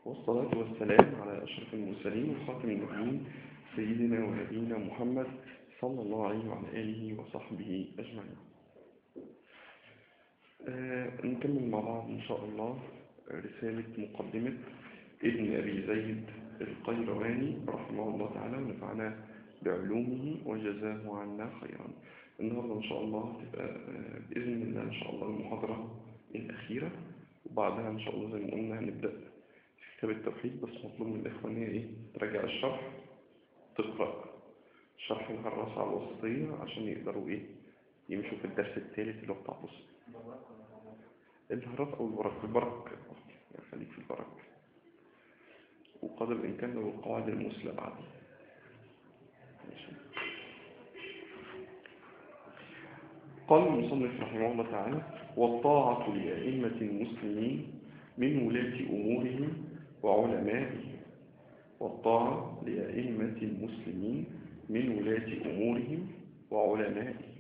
والصلاة والسلام على أشرف المرسلين وخاتم النبيين سيدنا ونبينا محمد صلى الله عليه وعلى آله وصحبه أجمعين آه نكمل مع بعض إن شاء الله رسالة مقدمة ابن أبي زيد القيرواني رحمه الله تعالى ونفعنا بعلومه وجزاه عنا خيرا النهاردة إن شاء الله تبقى آه بإذن الله إن شاء الله المحاضرة الأخيرة وبعدها إن شاء الله زي ما قلنا هنبدأ في كتاب التوحيد بس مطلوب من الإخوة إن هي إيه تراجع الشرح تقرأ شرح الهراسة على الوسطية عشان يقدروا إيه يمشوا في الدرس الثالث اللي هو بتاع بص الهراسة أو الورق البرك يعني خليك في البرك وقدر الإمكان لو القواعد المثلى بعدين ماشي قال المصنف رحمه الله تعالى والطاعة لأئمة المسلمين من ولاة أمورهم وعلمائهم والطاعة لأئمة المسلمين من ولاة أمورهم وعلمائهم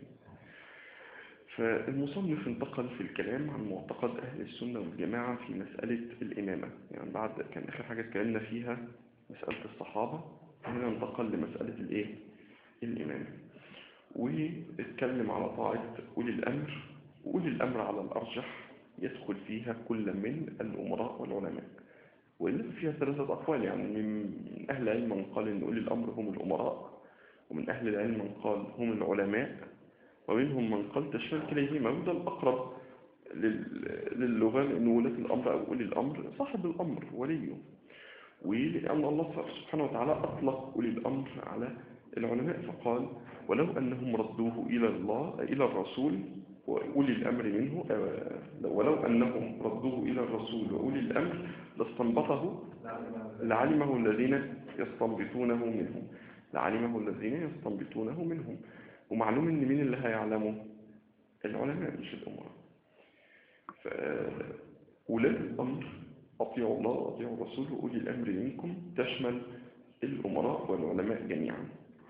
فالمصنف انتقل في الكلام عن معتقد أهل السنة والجماعة في مسألة الإمامة يعني بعد كان آخر حاجة اتكلمنا فيها مسألة الصحابة هنا انتقل لمسألة الإيه؟ الإمامة واتكلم على طاعة أولي الأمر وأولي الأمر على الأرجح يدخل فيها كل من الأمراء والعلماء وإلا فيها ثلاثة أقوال يعني من أهل العلم من قال إن أولي الأمر هم الأمراء ومن أهل العلم من قال هم العلماء ومنهم من قال تشمل كليهما وده الأقرب للغة لأن ولاة الأمر أو أولي الأمر صاحب الأمر وليه ولأن الله سبحانه وتعالى أطلق أولي الأمر على العلماء فقال ولو أنهم ردوه إلى الله إلى الرسول وأولي الأمر منه ولو أنهم ردوه إلى الرسول وأولي الأمر لاستنبطه لعلمه الذين يستنبطونه منهم لعلمه الذين يستنبطونه منهم ومعلوم ان مين اللي هيعلمه العلماء مش الأمراء فولاة الأمر أطيعوا الله وأطيعوا الرسول وأولي الأمر منكم تشمل الأمراء والعلماء جميعا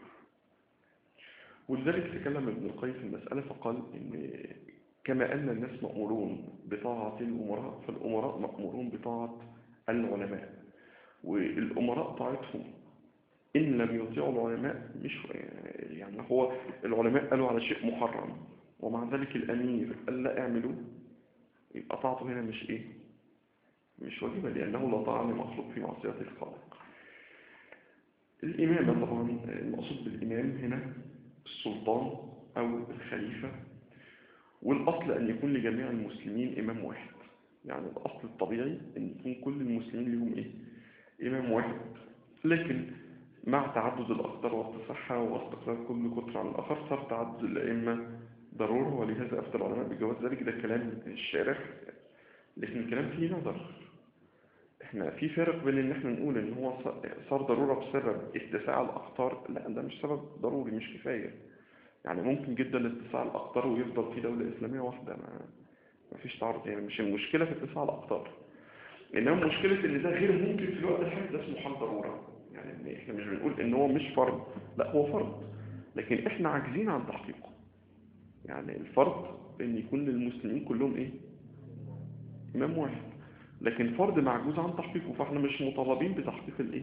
ولذلك تكلم ابن القيم في المسألة فقال إن كما أن الناس مأمورون بطاعة الأمراء فالأمراء مأمورون بطاعة العلماء والأمراء طاعتهم إن لم يطيعوا العلماء مش يعني هو العلماء قالوا على شيء محرم ومع ذلك الأمير قال لا اعملوا يبقى طاعته هنا مش إيه مش واجبة لأنه لا طاعة لمخلوق في معصية الخالق الإمامة طبعا المقصود بالإمام هنا السلطان أو الخليفة والأصل أن يكون لجميع المسلمين إمام واحد يعني الأصل الطبيعي أن يكون كل المسلمين لهم إيه إمام واحد لكن مع تعدد الأقدار والتصحة واستقرار كل قطر عن الآخر صار تعدد الأئمة ضرورة ولهذا أفتى العلماء بجواز ذلك ده كلام الشارح لكن الكلام فيه نظر احنا في فرق بين ان احنا نقول ان هو صار ضرورة بسبب اتساع الأقطار لا ده مش سبب ضروري مش كفاية يعني ممكن جدا اتساع الأقطار ويفضل في دولة إسلامية واحدة ما ما فيش تعرض يعني مش المشكلة في اتساع الأقطار إنما مشكلة ان ده غير ممكن في الوقت الحالي ده اسمه حال ضرورة يعني احنا مش بنقول ان هو مش فرض لا هو فرض لكن احنا عاجزين عن تحقيقه يعني الفرض ان يكون للمسلمين كلهم ايه امام واحد لكن فرض معجوز عن تحقيقه فاحنا مش مطالبين بتحقيق الايه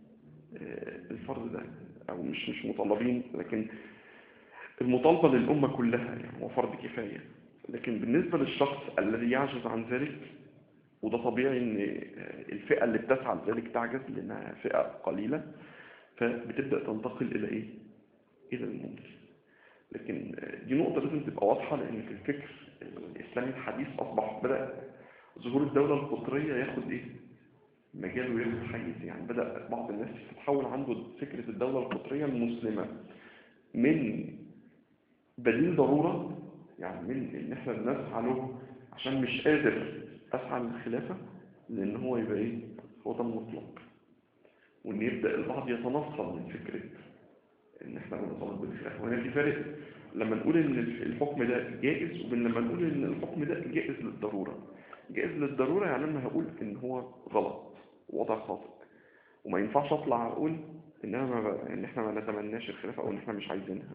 الفرض ده او مش مش مطالبين لكن المطالبة للأمة كلها يعني هو فرض كفاية لكن بالنسبة للشخص الذي يعجز عن ذلك وده طبيعي ان الفئة اللي بتسعى لذلك تعجز لانها فئة قليلة فبتبدأ تنتقل الى ايه الى الممكن لكن دي نقطة لازم تبقى واضحة لان في الفكر الاسلامي الحديث اصبح بدأ ظهور الدولة القطرية ياخد ايه مجال وياخد حيز يعني بدأ بعض الناس تتحول عنده فكرة الدولة القطرية المسلمة من بديل ضرورة يعني من ان احنا بنسعى له عشان مش قادر أسعى للخلافة لأن هو يبقى إيه هو ده المطلق وإن يبدأ البعض يتنصل من فكرة إن إحنا بنطالب بالخلافة وهنا في فارق لما نقول إن الحكم ده جائز وبين لما نقول إن الحكم ده جائز للضرورة جائز للضرورة يعني أنا هقول إن هو غلط وضع خاطئ وما ينفعش أطلع أقول إن, أنا إن إحنا ما نتمناش الخلافة أو إن إحنا مش عايزينها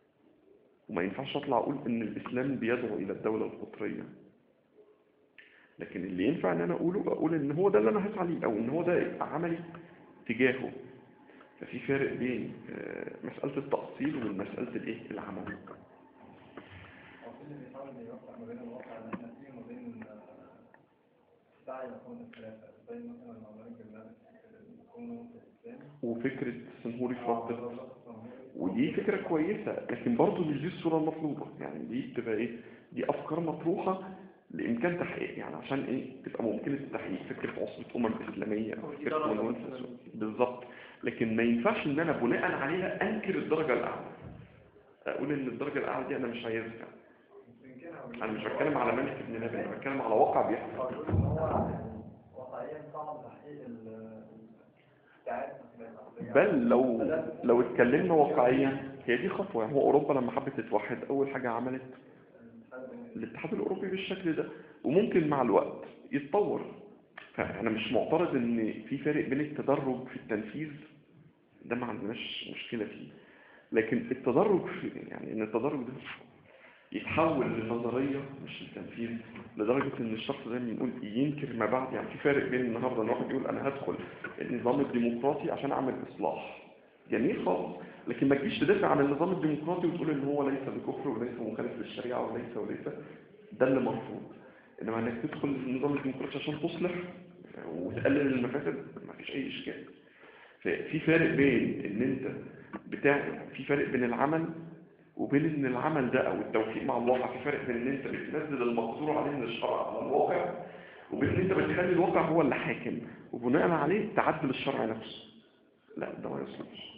وما ينفعش أطلع أقول إن الإسلام بيدعو إلى الدولة القطرية لكن اللي ينفع ان انا اقوله اقول ان هو ده اللي انا هسعى ليه او ان هو ده يبقى عملي تجاهه ففي فرق بين آه، مسألة التأصيل ومسألة الايه العمل هو في اللي بيحاول يوفق ما بين الواقع اللي احنا فيه وما بين آه، سعي مفهوم الخلافة زي مثلا المعمارين بالمال يكونوا في الإسلام وفكرة سنهوري في ربط أو الرقص الصهيوني. ودي فكرة كويسة لكن برضه مش دي الصورة المطلوبة يعني دي بتبقى ايه دي افكار مطروحة لامكان تحقيق يعني عشان ايه تبقى ممكنة التحقيق فكرة عصبة امم اسلامية او فكرة عنوان فلسفي. بالظبط لكن ما ينفعش ان انا بناء عليها انكر الدرجة الاعلى اقول ان الدرجة الاعلى دي انا مش عايزها انا مش بتكلم على ملك ابن نبي انا بتكلم على واقع بيحصل هو بيقول إن هو يعني واقعيا صعب تحقيق ال- السعادة في الأصلية. بل لو لو اتكلمنا واقعيا هي دي خطوة يعني هو اوروبا لما حبت تتوحد اول حاجة عملت الاتحاد الاوروبي بالشكل ده وممكن مع الوقت يتطور فانا مش معترض ان في فرق بين التدرج في التنفيذ ده ما عندناش مشكله فيه لكن التدرج في يعني ان التدرج ده يتحول لنظريه مش لتنفيذ لدرجه ان الشخص زي ما بنقول ينكر ما بعد يعني في فرق بين النهارده ان واحد يقول انا هدخل النظام الديمقراطي عشان اعمل اصلاح جميل خالص لكن ما تجيش تدافع عن النظام الديمقراطي وتقول ان هو ليس بكفر وليس مخالف للشريعه وليس وليس ده اللي مرفوض انما انك تدخل النظام الديمقراطي عشان تصلح وتقلل المفاسد ما فيش اي اشكال في فرق بين ان انت بتاع في فرق بين العمل وبين ان العمل ده او التوفيق مع الواقع في فرق بين ان انت بتنزل المقدور عليه من الشرع على الواقع وبين ان انت بتخلي الواقع هو اللي حاكم وبناء عليه تعدل الشرع نفسه لا ده ما يصلحش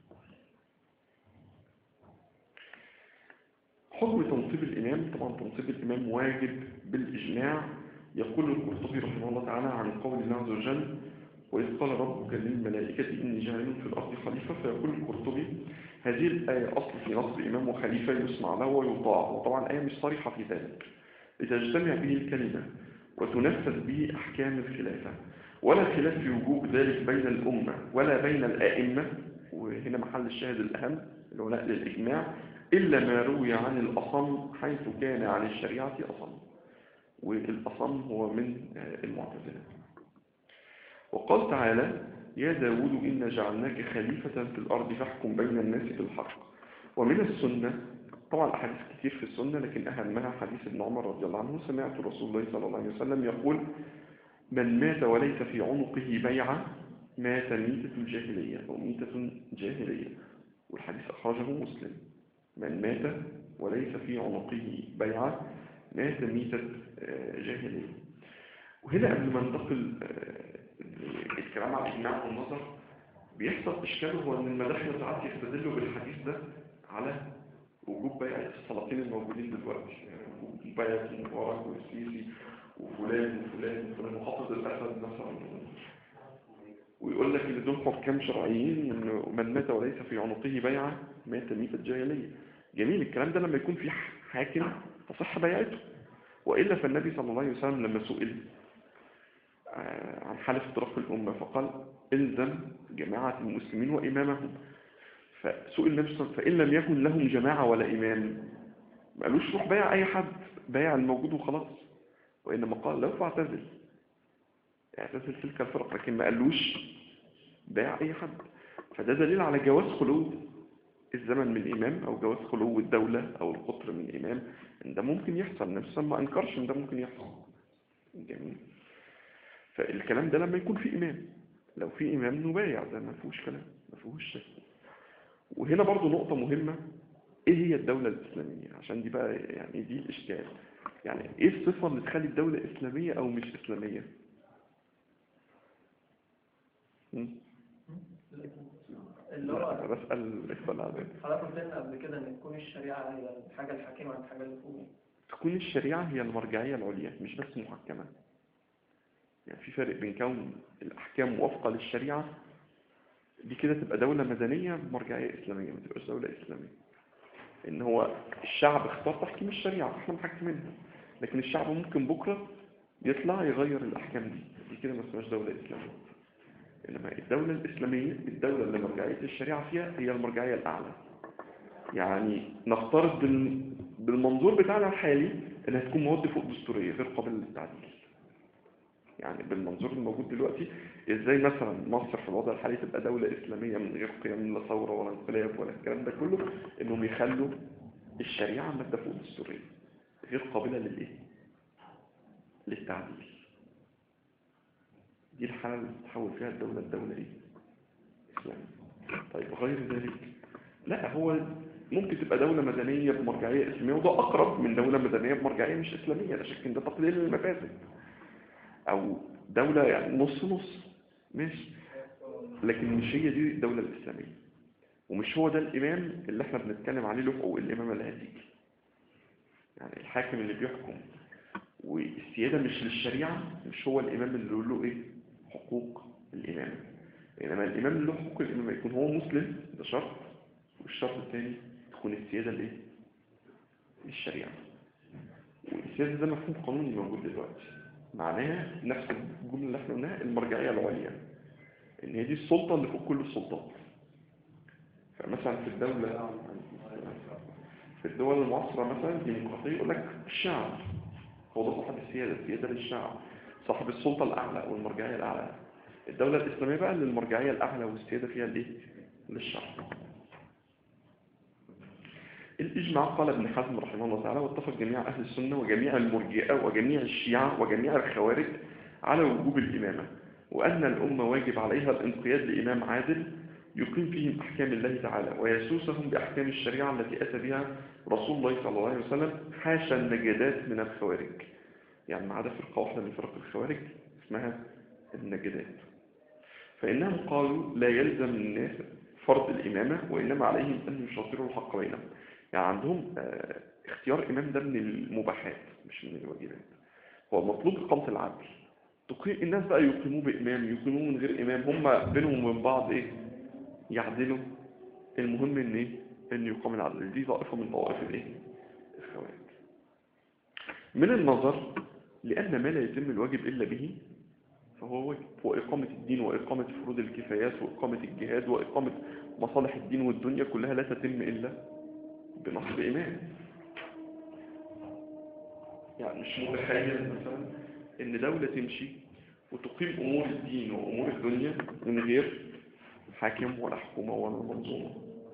حكم تنصيب الإمام طبعا تنصيب الإمام واجب بالإجماع يقول القرطبي رحمه الله تعالى عن قول الله عز وجل وإذ قال ربك للملائكة إني جاعل في الأرض خليفة فيقول القرطبي هذه الآية أصل في نصب إمام وخليفة يسمع له ويطاع وطبعا الآية مش صريحة في ذلك لتجتمع به الكلمة وتنفذ به أحكام الخلافة ولا خلاف في وجوب ذلك بين الأمة ولا بين الآئمة وهنا محل الشاهد الأهم اللي هو نقل الإجماع إلا ما روي عن الأصم حيث كان عن الشريعة أصم والأصم هو من المعتزلة وقال تعالى يا داود إنا جعلناك خليفة في الأرض فاحكم بين الناس بالحق ومن السنة طبعا أحاديث كتير في السنة لكن أهمها حديث ابن عمر رضي الله عنه سمعت رسول الله صلى الله عليه وسلم يقول من مات وليس في عنقه بيعة مات ميتة الجاهلية أو ميتة جاهلية والحديث أخرجه مسلم من مات وليس في عنقه بيعة مات ميتة جاهلية وهنا قبل ما ننتقل الكلام على الإجماع والنظر بيحصل إشكاله هو أن المداخل ساعات يستدلوا بالحديث ده على وجوب بيعة السلاطين الموجودين دلوقتي يعني وجوب بيعة المبارك والسيسي وفلان وفلان وفلان وحافظ الأسد مثلا ويقول لك ان دول حكام شرعيين انه من مات وليس في عنقه بيعة مات ميتة جاهلية جميل الكلام ده لما يكون في حاكم تصح بيعته وإلا فالنبي صلى الله عليه وسلم لما سئل عن حالة افتراق الأمة فقال الزم جماعة المسلمين وإمامهم فسئل النبي صلى الله عليه وسلم فإن لم يكن لهم جماعة ولا إمام ما قالوش روح بيع أي حد بيع الموجود وخلاص وإنما قال لو فاعتزل اعتزل تلك الفرق لكن ما قالوش بيع أي حد فده دليل على جواز خلو الزمن من إمام أو جواز خلو الدولة أو القطر من إمام إن ده ممكن يحصل النبي صلى الله عليه وسلم ما أنكرش إن ده ممكن يحصل جميل فالكلام ده لما يكون في إمام لو في إمام نبايع ده ما فيهوش كلام ما فيهوش شك وهنا برضو نقطة مهمة إيه هي الدولة الإسلامية عشان دي بقى يعني دي الإشكال يعني إيه الصفة اللي تخلي الدولة إسلامية أو مش إسلامية م? اللي هو أنا بسأل الإخوة العادات حضرتك قلت لنا قبل كده ان تكون الشريعه هي الحاجه الحاكمه عن الحاجه اللي فوق تكون الشريعة هي المرجعية العليا مش بس محكمة يعني في فرق بين كون الأحكام موافقة للشريعة دي كده تبقى دولة مدنية بمرجعية إسلامية ما تبقاش دولة إسلامية إن هو الشعب اختار تحكيم الشريعة احنا محكمينها لكن الشعب ممكن بكرة يطلع يغير الأحكام دي دي كده ما اسمهاش دولة إسلامية إنما الدولة الإسلامية الدولة اللي مرجعية الشريعة فيها هي المرجعية الأعلى يعني نفترض بال- بالمنظور بتاعنا الحالي انها تكون مواد فوق دستورية غير قابلة للتعديل يعني بالمنظور الموجود دلوقتي ازاي مثلا مصر في الوضع الحالي تبقى دولة إسلامية من غير قيام لا ثورة ولا انقلاب ولا الكلام ده كله انهم يخلوا الشريعة مادة فوق الدستورية غير قابلة للايه؟ للتعديل دي الحالة اللي تتحول فيها الدولة الدولة ايه؟ إسلامية طيب غير ذلك لا هو ممكن تبقى دولة مدنية بمرجعية إسلامية وده أقرب من دولة مدنية بمرجعية مش إسلامية لا شك إن ده تقليل للمفاسد أو دولة يعني نص نص ماشي لكن مش هي دي الدولة الإسلامية ومش هو ده الإمام اللي احنا بنتكلم عليه له حقوق الإمامة اللي هتيجي يعني الحاكم اللي بيحكم والسيادة مش للشريعة مش هو الإمام اللي له إيه حقوق الإمامة إنما الإمام اللي له حقوق الإمامة يكون هو مسلم ده شرط والشرط الثاني تكون السيادة لإيه للشريعة والسيادة ده مفهوم قانوني موجود دلوقتي معناها نفس الجملة اللي احنا قلناها المرجعية العليا ان هي دي السلطة اللي فوق كل السلطات فمثلا في الدولة في الدول المعاصرة مثلا الديمقراطية يقول لك الشعب هو ده صاحب السيادة السيادة للشعب صاحب السلطة الأعلى أو المرجعية الأعلى الدولة الإسلامية بقى اللي المرجعية الأعلى والسيادة فيها لإيه؟ للشعب الإجماع قال ابن حزم رحمه الله تعالى واتفق جميع أهل السنة وجميع المرجئة وجميع الشيعة وجميع الخوارج على وجوب الإمامة وأن الأمة واجب عليها الانقياد لإمام عادل يقيم فيهم أحكام الله تعالى ويسوسهم بأحكام الشريعة التي أتى بها رسول الله صلى الله عليه وسلم حاشا النجدات من الخوارج يعني ما عدا فرقة واحدة من فرق الخوارج اسمها النجدات فإنهم قالوا لا يلزم الناس فرض الإمامة وإنما عليهم أن يشاطروا الحق بينهم يعني عندهم آه، اختيار إمام ده من المباحات مش من الواجبات هو المطلوب إقامة العدل تقيم الناس بقى يقيموه بإمام يقيموه من غير إمام هم بينهم وبين بعض إيه يعدلوا المهم إن إيه إن يقام العدل دي طائفة من طوائف الإيه الخوارج من النظر لأن ما لا يتم الواجب إلا به فهو واجب وإقامة الدين وإقامة فروض الكفايات وإقامة الجهاد وإقامة مصالح الدين والدنيا كلها لا تتم إلا بنصب إمام يعني مش متخيل مثلا إن دولة تمشي وتقيم أمور الدين وأمور الدنيا من غير حاكم ولا حكومة ولا منظومة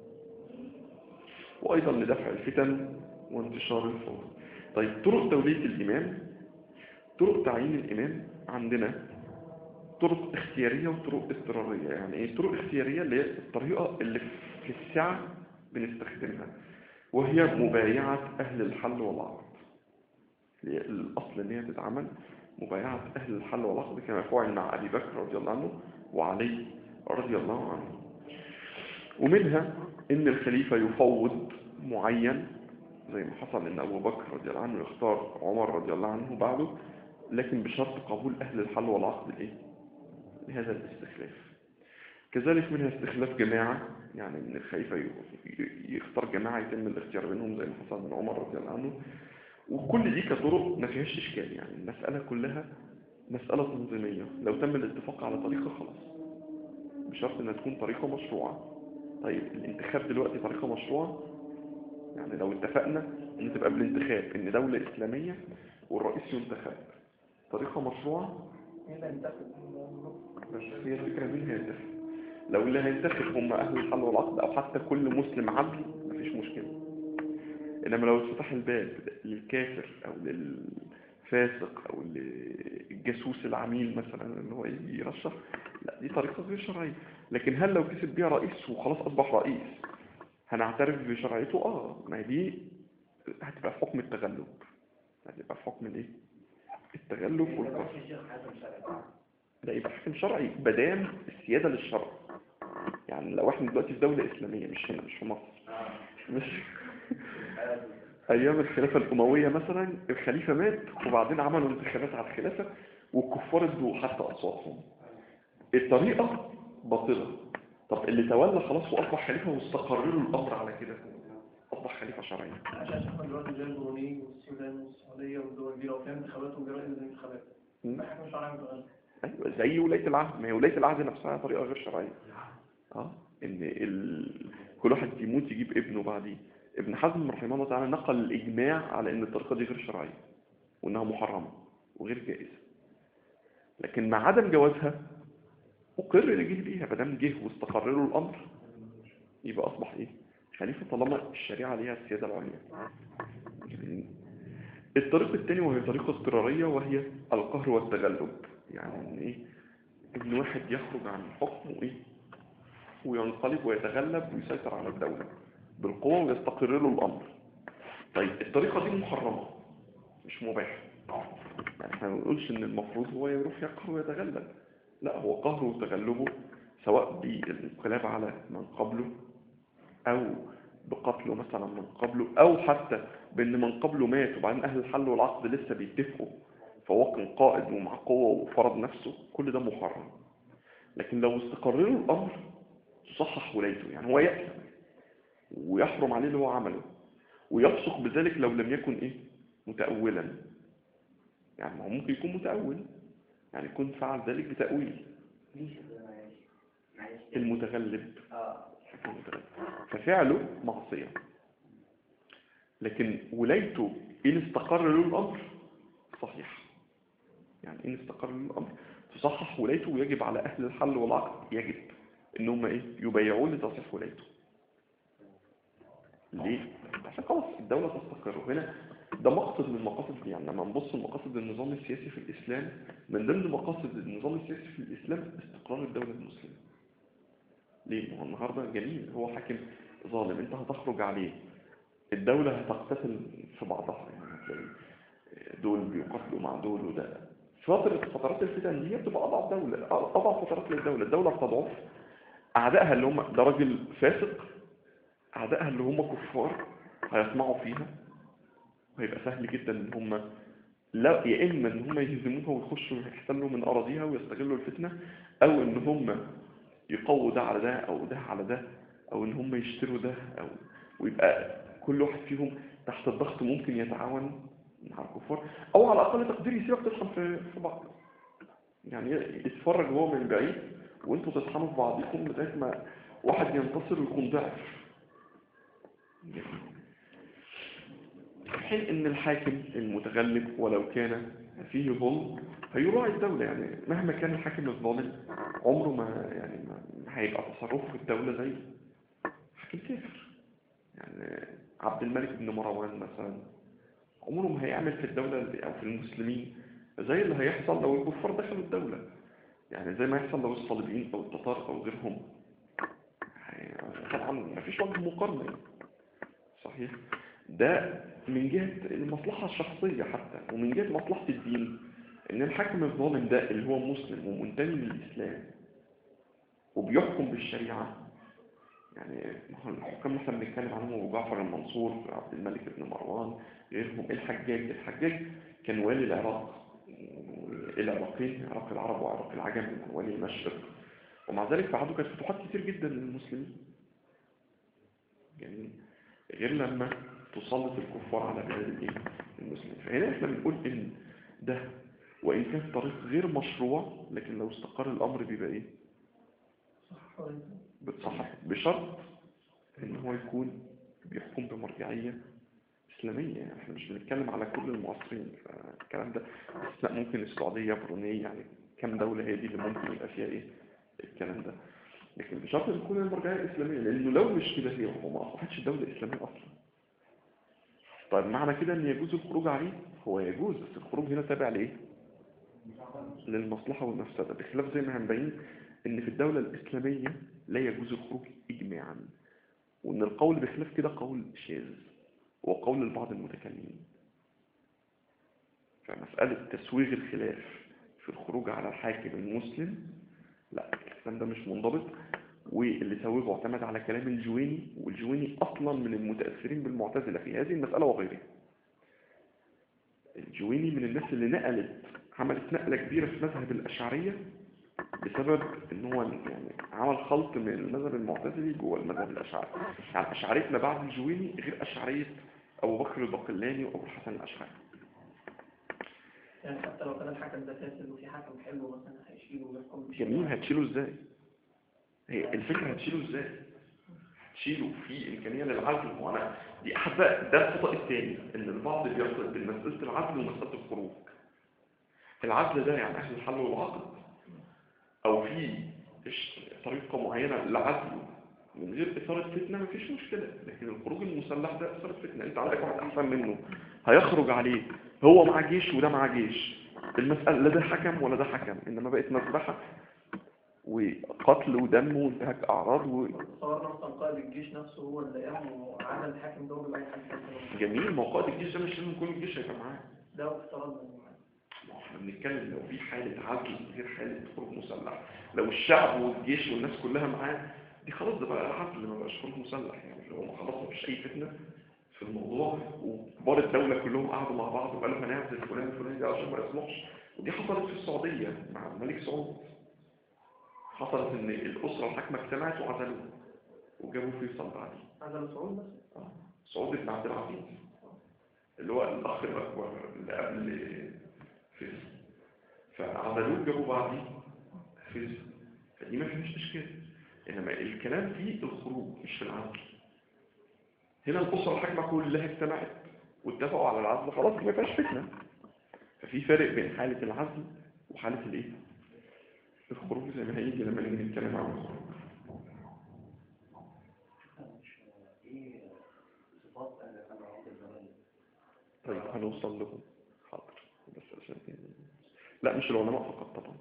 وأيضا لدفع الفتن وانتشار الفوضى طيب طرق تولية الإمام طرق تعيين الإمام عندنا طرق اختيارية وطرق اضطرارية يعني ايه طرق اختيارية اللي هي الطريقة اللي في السعة بنستخدمها وهي مبايعة أهل الحل والعقد اللي هي الأصل إن هي تتعمل مبايعة أهل الحل والعقد كما فعل مع أبي بكر رضي الله عنه وعلي رضي الله عنه ومنها إن الخليفة يفوض معين زي ما حصل إن أبو بكر رضي الله عنه يختار عمر رضي الله عنه بعده لكن بشرط قبول أهل الحل والعقد الإيه؟ لهذا الاستخلاف كذلك منها استخلاف جماعة يعني من الخليفة ي- ي- يختار جماعة يتم الاختيار بينهم زي ما حصل من عمر رضي الله عنه وكل دي كطرق ما فيهاش إشكال يعني المسألة كلها مسألة تنظيمية لو تم الاتفاق على طريقة خلاص بشرط انها تكون طريقة مشروعة طيب الانتخاب دلوقتي طريقة مشروعة يعني لو اتفقنا ان تبقى بالانتخاب ان دولة اسلامية والرئيس ينتخب طريقة مشروعة مين اللي هينتخب؟ بس هي الفكرة مين هينتخب لو اللي هينتخب هم اهل الحل والعقد او حتى كل مسلم عدل مفيش مشكلة انما لو اتفتح الباب للكافر او للفاسق او للجاسوس العميل مثلا ان هو يجي يرشح لا دي طريقة غير شرعية لكن هل لو كسب بيها رئيس وخلاص اصبح رئيس هنعترف بشرعيته اه ما هي دي هتبقى في حكم التغلب هتبقى في حكم الايه التغلب والقصر لا يبقى حكم شرعي بدام السيادة للشرع يعني لو احنا دلوقتي في دولة إسلامية مش هنا مش في مصر مش أيام الخلافة الأموية مثلا الخليفة مات وبعدين عملوا انتخابات على الخلافة والكفار ادوا حتى أصواتهم الطريقة باطلة طب اللي تولى خلاص وأصبح خليفة واستقر له الأمر على كده أصبح خليفة شرعية عشان احنا دلوقتي زي البروني والسودان والسعودية والدول دي لو فيها انتخابات وجرائم زي الانتخابات م? ده حاجة مش عارف متغير ايوه زي ولايه العهد ما هي ولايه العهد نفسها طريقه غير شرعيه اه ان ال... كل واحد يموت يجيب ابنه بعديه ابن حزم رحمه الله تعالى نقل الاجماع على ان الطريقه دي غير شرعيه وانها محرمه وغير جائزه لكن مع عدم جوازها أقر لجه بيها مادام جه واستقر له الأمر يبقى أصبح إيه؟ خليفة طالما الشريعة ليها السيادة العليا يعني الطريقة الثانية وهي طريقة اضطرارية وهي القهر والتغلب يعني إن إيه؟ إن واحد يخرج عن الحكم وإيه؟ وينقلب ويتغلب ويسيطر على الدولة بالقوة ويستقر له الأمر طيب الطريقة دي محرمة مش مباحة يعني احنا ما بنقولش ان المفروض هو يروح يقهر ويتغلب لا هو قهره وتغلبه سواء بالانقلاب على من قبله او بقتله مثلا من قبله او حتى بان من قبله مات وبعدين اهل الحل والعقد لسه بيتفقوا فهو كان قائد ومع قوة وفرض نفسه كل ده محرم لكن لو استقر له الامر تصحح ولايته يعني هو يأثم ويحرم عليه اللي هو عمله ويفسق بذلك لو لم يكن ايه متأولا يعني ما هو ممكن يكون متأول يعني يكون فعل ذلك بتأويل المتغلب الحكم المتغلب ففعله معصية لكن ولايته إن استقر له الأمر صحيح يعني إن استقر له الأمر تصحح ولايته ويجب على أهل الحل والعقد يجب إن هم إيه يبايعوه لتصحيح ولايته ليه؟ عشان خلاص الدولة تستقر وهنا ده مقصد من مقاصد يعني لما نبص لمقاصد النظام السياسي في الإسلام من ضمن مقاصد النظام السياسي في الإسلام استقرار الدولة المسلمة ليه؟ ما هو النهاردة جميل هو حاكم ظالم انت هتخرج عليه الدولة هتقتتل في بعضها يعني هتلاقي دول بيقاتلوا مع دول وده فترة فترات الفتن دي بتبقى أضعف دولة أضعف فترات للدولة الدولة بتضعف أعدائها اللي هم ده راجل فاسق أعدائها اللي هم كفار هيسمعوا فيها وهيبقى سهل جدا ان هم لا يا اما ان هم يهزموها ويخشوا يحتلوا من اراضيها ويستغلوا الفتنه او ان هم يقووا ده على ده او ده على ده او ان هم يشتروا ده او ويبقى كل واحد فيهم تحت الضغط ممكن يتعاون مع الكفار او على اقل تقدير يسيبك تطحن في في بعض يعني يتفرج هو من بعيد وانتوا تطحنوا في بعضكم لغايه ما واحد ينتصر ويكون ضعف في حين ان الحاكم المتغلب ولو كان فيه ظلم هيراعي الدولة يعني مهما كان الحاكم الظالم عمره ما يعني ما هيبقى تصرفه في الدولة زي حاكم كافر يعني عبد الملك بن مروان مثلا عمره ما هيعمل في الدولة او في المسلمين زي اللي هيحصل لو الكفار دخلوا الدولة يعني زي ما يحصل لو الصليبيين او التتار او غيرهم طبعا ما فيش وجه مقارنة يعني. صحيح ده من جهة المصلحة الشخصية حتى ومن جهة مصلحة الدين ان الحاكم الظالم ده اللي هو مسلم ومنتمي للإسلام وبيحكم بالشريعة يعني الحكام مثلا بنتكلم عنهم ابو جعفر المنصور عبد الملك بن مروان غيرهم الحجاج الحجاج كان والي العراق العراقين عراق العرب وعراق العجم والي المشرق ومع ذلك فعده كانت فتوحات كتير جدا للمسلمين يعني غير لما تسلط الكفار على بلاد الايه المسلمين فهنا احنا بنقول ان ده وان كان طريق غير مشروع لكن لو استقر الامر بيبقى ايه صح بتصحح بشرط ان هو يكون بيحكم بمرجعية اسلامية يعني احنا مش بنتكلم على كل المعاصرين فالكلام ده بس لا ممكن السعودية برونية يعني كم دولة هي دي اللي ممكن يبقى فيها ايه الكلام ده لكن بشرط ان تكون المرجعية الاسلامية لانه لو مش كده هي هو ما اصبحتش دولة اسلامية اصلا طيب معنى كده ان يجوز الخروج عليه هو يجوز بس الخروج هنا تابع لايه للمصلحة والمفسدة بخلاف زي ما هنبين ان في الدولة الاسلامية لا يجوز الخروج اجماعا وان القول بخلاف كده قول شاذ وقول البعض المتكلمين فمسألة تسويغ الخلاف في الخروج على الحاكم المسلم لا الكلام ده مش منضبط واللي سوغه اعتمد على كلام الجويني والجويني اصلا من المتأثرين بالمعتزلة في هذه المسألة وغيرها الجويني من الناس اللي نقلت عملت نقلة كبيرة في مذهب الأشعرية بسبب ان هو يعني عمل خلط من المذهب المعتزلي جوه المذهب الأشعري يعني أشعريتنا بعد الجويني غير أشعرية أبو بكر الباقلاني وأبو الحسن الأشعري يعني حتى لو كان الحكم ده فاسد وفي حكم حلو مثلا هيشيله ويحكم جميل هتشيله ازاي هي الفكرة هتشيله ازاي هتشيله في إمكانية للعزل وانا دي أحد بقى ده الخطأ الثاني إن البعض بيقصد بين مسألة العزل ومسألة الخروج العزل ده يعني أهل الحل والعقد أو في إش- طريقة معينة لعزله من غير إثارة فتنة مفيش مشكلة لكن الخروج المسلح ده إثارة فتنة أنت عندك واحد أحسن منه هيخرج عليه هو مع جيش وده مع جيش المسألة لا ده حكم ولا ده حكم إنما بقت مذبحة وقتل ودم وانتهاك أعراض و... تصورنا مثلا قائد الجيش نفسه هو اللي قام وعمل الحاكم ده ولا اي حد تاني جميل ما هو قائد الجيش ده مش لازم كل الجيش هيبقى معاه ده افترضنا ما هو احنا بنتكلم لو في حالة عزل غير حالة خروج مسلح لو الشعب والجيش والناس كلها معاه دي خلاص ده بقى عزل ما بقاش خروج مسلح يعني اللي هو خلاص مفيش أي فتنة في الموضوع وكبار الدولة كلهم قعدوا مع بعض وقالوا هنعزل فلان الفلاني ده عشان ما يصلحش ودي حصلت في السعودية مع الملك سعود حصلت ان الأسرة الحاكمة اجتمعت وعزلوه وجابوا فيصل بعديه عزل سعود بس آه. سعود بن عبد العزيز اللي هو الأخ الأكبر اللي قبل فيصل فعملوه جابوا بعديه فيصل فدي ما فيهاش إشكال إنما الكلام في الخروج مش في العزل هنا الأسرة الحاكمة كلها اجتمعت واتفقوا على العزل خلاص ما فيهاش فتنة ففي فرق بين حالة العزل وحالة الإيه؟ الخروج زي ما هيجي لما نيجي نتكلم عن الخروج ايه صفات اهل الامر عند الزمان طيب هنوصل لهم حاضر بس عشان لا مش العلماء فقط طبعا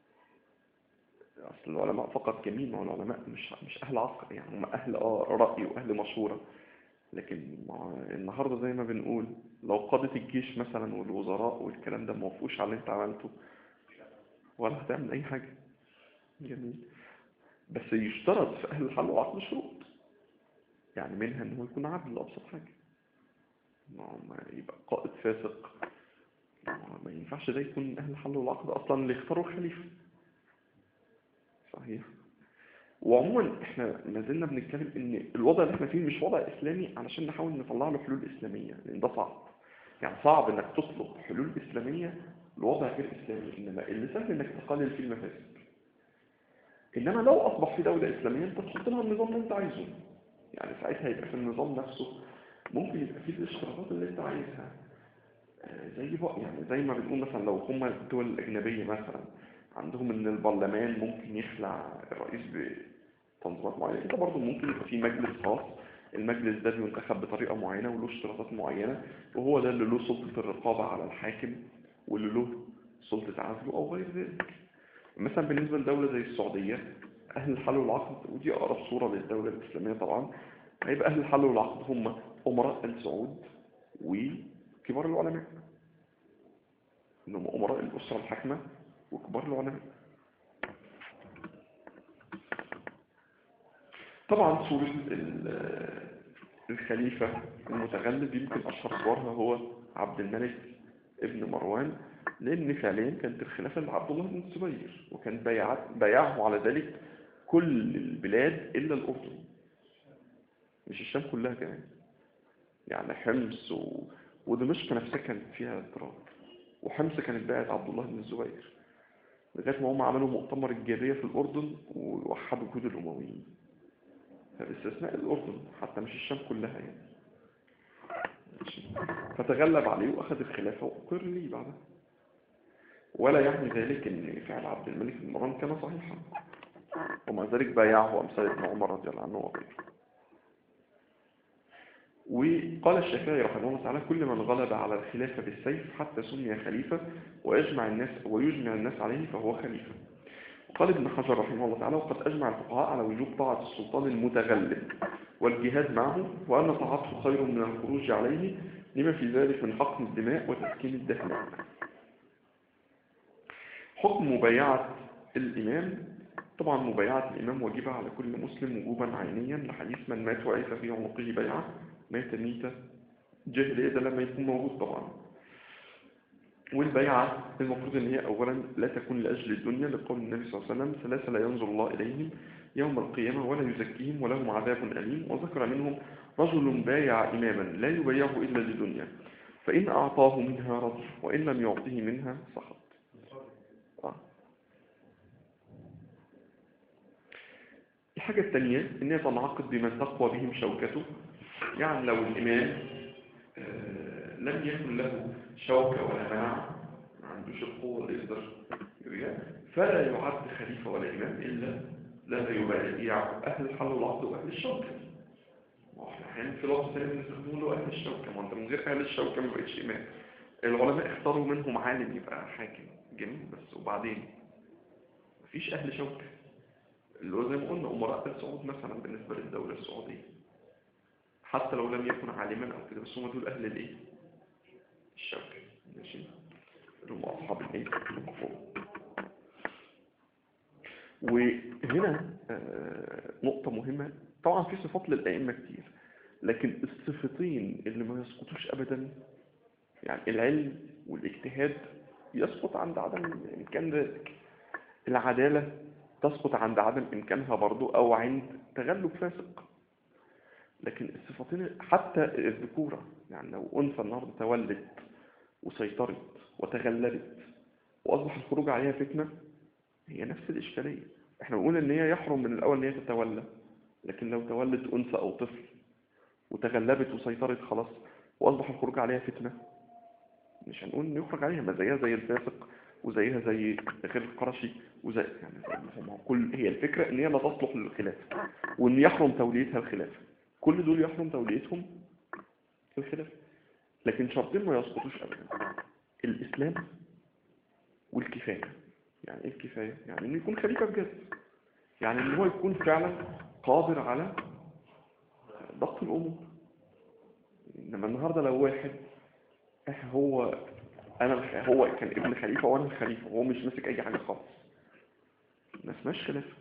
اصل العلماء فقط جميل ما هو العلماء مش مش اهل عصر يعني هم اهل اه راي واهل مشوره لكن مع النهارده زي ما بنقول لو قاده الجيش مثلا والوزراء والكلام ده ما وافقوش على اللي انت عملته ولا هتعمل اي حاجه جميل بس يشترط في اهل الحل والعقد شروط يعني منها ان هو يكون عدل ابسط حاجه ما هو ما يبقى قائد فاسق ما هو ما ينفعش ده يكون أهل الحل والعقد أصلا اللي اختاروا الخليفة صحيح وعموما احنا ما زلنا بنتكلم ان الوضع اللي احنا فيه مش وضع اسلامي علشان نحاول نطلع له حلول اسلاميه لان ده صعب يعني صعب انك تطلب حلول اسلاميه لوضع غير اسلامي انما اللي سهل انك تقلل فيه المفاسد انما لو اصبح في دوله اسلاميه انت تحط لها النظام اللي انت عايزه يعني ساعتها يبقى في النظام نفسه ممكن يبقى فيه الاشتراطات اللي انت عايزها آه، زي بقى يعني زي ما بنقول مثلا لو هما الدول الأجنبية مثلا عندهم إن البرلمان ممكن يخلع الرئيس بتنظيمات معينة كده برضه ممكن يبقى في مجلس خاص المجلس ده بينتخب بطريقة معينة وله اشتراطات معينة وهو ده اللي له سلطة الرقابة على الحاكم واللي له سلطة عزله أو غير ذلك مثلا بالنسبة لدولة زي السعودية أهل الحل والعقد ودي أقرب صورة للدولة الإسلامية طبعا هيبقى أهل الحل والعقد هم أمراء آل سعود وكبار العلماء إنهم أمراء الأسرة الحاكمة وكبار العلماء طبعا صورة ال- الخليفة المتغلب يمكن أشهر صورها هو عبد الملك ابن مروان لأن فعليا كانت الخلافة لعبد الله بن الزبير وكان بيعت- بايعه على ذلك كل البلاد إلا الأردن مش الشام كلها كمان يعني حمص و... ودمشق نفسها كانت فيها اضطراب وحمص كانت باعت عبد الله بن الزبير لغاية ما هم عملوا مؤتمر الجابية في الأردن ووحدوا جهود الأمويين باستثناء الأردن حتى مش الشام كلها يعني ماشي. فتغلب عليه وأخذ الخلافة وأقر لي بعدها ولا يعني ذلك أن فعل عبد الملك بن مروان كان صحيحا ومع ذلك بايعه أمثال ابن عمر رضي الله عنه وغيره وقال الشافعي رحمه الله تعالى كل من غلب على الخلافة بالسيف حتى سمي خليفة ويجمع الناس ويجمع الناس عليه فهو خليفة وقال ابن حجر رحمه الله تعالى وقد أجمع الفقهاء على وجوب طاعة السلطان المتغلب والجهاد معه وأن طاعته خير من الخروج عليه لما في ذلك من حقن الدماء وتسكين الدهماء حكم مبايعة الإمام طبعا مبايعة الإمام واجبة على كل مسلم وجوبا عينيا لحديث من مات وعيث في عنقه بيعة مات ميتة جاهلية ده لما يكون موجود طبعا والبيعة المفروض ان هي اولا لا تكون لاجل الدنيا لقول النبي صلى الله عليه وسلم ثلاثة لا ينظر الله اليهم يوم القيامة ولا يزكيهم ولهم عذاب أليم وذكر منهم رجل بايع إماما لا يبايعه إلا لدنيا فإن أعطاه منها رضي وإن لم يعطه منها سخط آه. الحاجة الثانية إن هي تنعقد بمن تقوى بهم شوكته يعني لو الإمام آه، لم يكن له شوكة ولا منع ما عندوش القوة اللي يقدر يرجع فلا يعد خليفة ولا إمام إلا لا يبالي يعني أهل الحل والعقد وأهل الشوكة ما هو احنا أحيانا في لفظ ثاني بنستخدمه له أهل الشوكة ما أنت من غير أهل الشوكة ما بقتش إمام العلماء اختاروا منهم عالم يبقى حاكم جميل بس وبعدين مفيش أهل شوكة اللي هو زي ما قلنا أمراء آل سعود مثلا بالنسبة للدولة السعودية حتى لو لم يكن عالما أو كده بس هم دول أهل الإيه؟ الشوكة ماشي اللي هم أصحاب الإيه؟ الكفور وهنا آه، نقطة مهمة طبعا في صفات للأئمة كتير لكن الصفتين اللي ما يسقطوش أبدا يعني العلم والاجتهاد يسقط عند عدم إمكان ذلك العدالة تسقط عند عدم إمكانها برضو أو عند تغلب فاسق لكن الصفتين حتى الذكورة يعني لو أنثى النهاردة تولد وسيطرت وتغلبت وأصبح الخروج عليها فتنة هي نفس الإشكالية احنا بنقول ان هي يحرم من الأول ان هي تتولى لكن لو تولد أنثى أو طفل وتغلبت وسيطرت خلاص وأصبح الخروج عليها فتنة مش هنقول ان يخرج عليها ما زيها زي الفاسق وزيها زي غير القرشي وزي يعني زي ما هو كل هي الفكرة ان هي لا تصلح للخلافة وان يحرم توليتها الخلافة كل دول يحرم توليتهم الخلافة لكن شرطين ما يسقطوش ابدا الاسلام والكفاية يعني ايه الكفاية يعني انه يكون خليفة بجد يعني ان هو يكون فعلا قادر على ضبط الامور انما النهاردة لو واحد إح هو انا الخ- هو كان ابن خليفة وانا الخليفة وهو مش ماسك اي حاجة خالص ما اسمهاش خلافة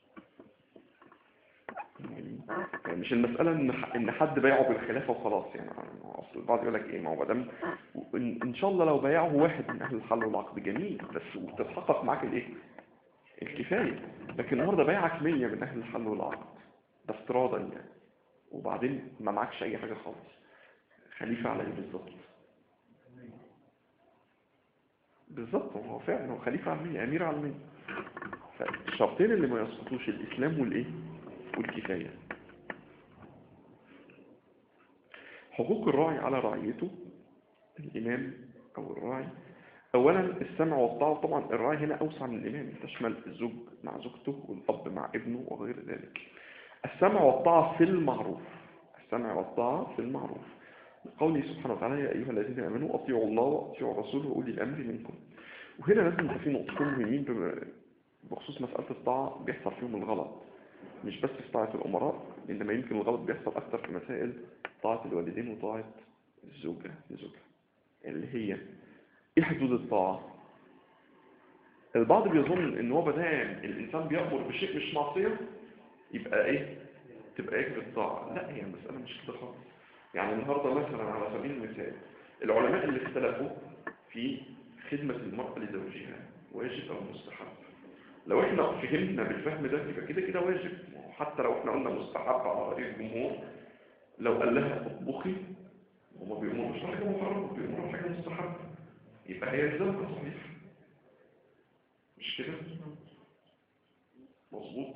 يعني يعني مش المسألة ان ح- ان حد بايعه بالخلافة وخلاص يعني ما هو اصل البعض يقول لك ايه ما هو مادام ان إن شاء الله لو بايعه واحد من اهل الحل والعقد جميل بس وتتحقق معاك الايه الكفاية لكن النهارده بايعك 100 من اهل الحل والعقد ده افتراضا يعني وبعدين ما معكش اي حاجة خالص خليفة على ايه بالظبط بالظبط هو فعلا هو خليفة علمية أمير علمية فالشرطين اللي ما يسقطوش الإسلام والإيه والكفاية حقوق الراعي على رعيته الإمام أو الراعي أولا السمع والطاعة طبعا الراعي هنا أوسع من الإمام تشمل الزوج مع زوجته والأب مع ابنه وغير ذلك السمع والطاعة في المعروف السمع والطاعة في المعروف قوله سبحانه وتعالى يا أيها الذين آمنوا أطيعوا الله وأطيعوا الرسول وأولي الأمر منكم وهنا لازم يبقى في نقطتين مهمين بم- بخصوص مسألة الطاعة بيحصل فيهم الغلط مش بس في طاعة الأمراء إنما يمكن الغلط بيحصل أكتر في مسائل طاعة الوالدين وطاعة الزوجة لزوجها اللي هي إيه حدود الطاعة؟ البعض بيظن إن هو بدام الإنسان بيأمر بشيء مش معصية يبقى إيه؟ تبقى يجب الطاعة لا هي المسألة مش كده خالص يعني النهاردة مثلا على سبيل المثال العلماء اللي اختلفوا في خدمة المرأة لزوجها واجب أو مستحب لو احنا فهمنا بالفهم ده يبقى كده كده واجب حتى لو احنا قلنا مستحب على رأي الجمهور لو قال لها اطبخي هما بيأمروا مش حاجة محرمة بيأمروا حاجة مستحب يبقى هي يلزمها صحيح مش كده مظبوط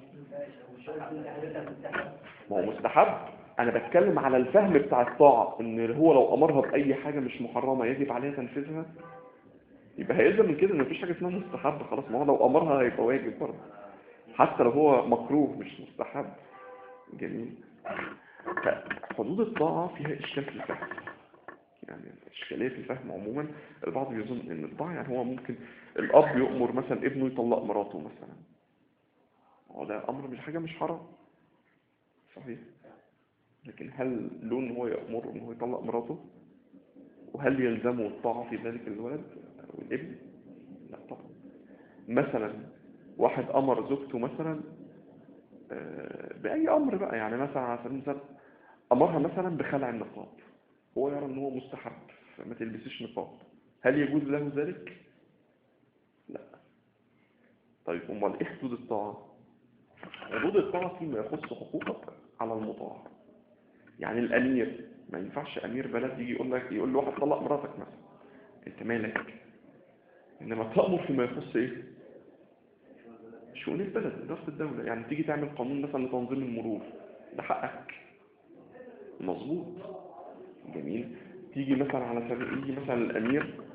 ما هو مستحب انا بتكلم على الفهم بتاع الطاعة ان هو لو امرها باي حاجة مش محرمة يجب عليها تنفيذها يبقى هيلزم من كده ان مفيش حاجة اسمها مستحب خلاص ما هو لو امرها هيبقى واجب برضه حتى لو هو مكروه مش مستحب جميل فحدود الطاعة فيها اشكال في الفهم يعني الاشكالية في الفهم عموما البعض يظن ان الطاعة يعني هو ممكن الاب يؤمر مثلا ابنه يطلق مراته مثلا هو ده امر مش حاجة مش حرام صحيح لكن هل له ان هو يأمره ان هو يطلق مراته وهل يلزمه الطاعة في ذلك الولد او الابن لا طبعا مثلا واحد امر زوجته مثلا آه، باي امر بقى يعني مثلا على سبيل المثال امرها مثلا بخلع النقاب هو يرى ان هو مستحب فما تلبسيش نقاب هل يجوز له ذلك لا طيب امال ايه حدود الطاعه حدود الطاعه فيما يخص حقوقك على المطاع يعني الامير ما ينفعش امير بلد يجي يقول لك يقول لواحد طلق مراتك مثلا انت مالك انما تامر فيما يخص ايه شؤون البلد اداره الدوله يعني تيجي تعمل قانون مثلا لتنظيم المرور ده حقك مظبوط جميل تيجي مثلا على سبيل يجي مثلا الامير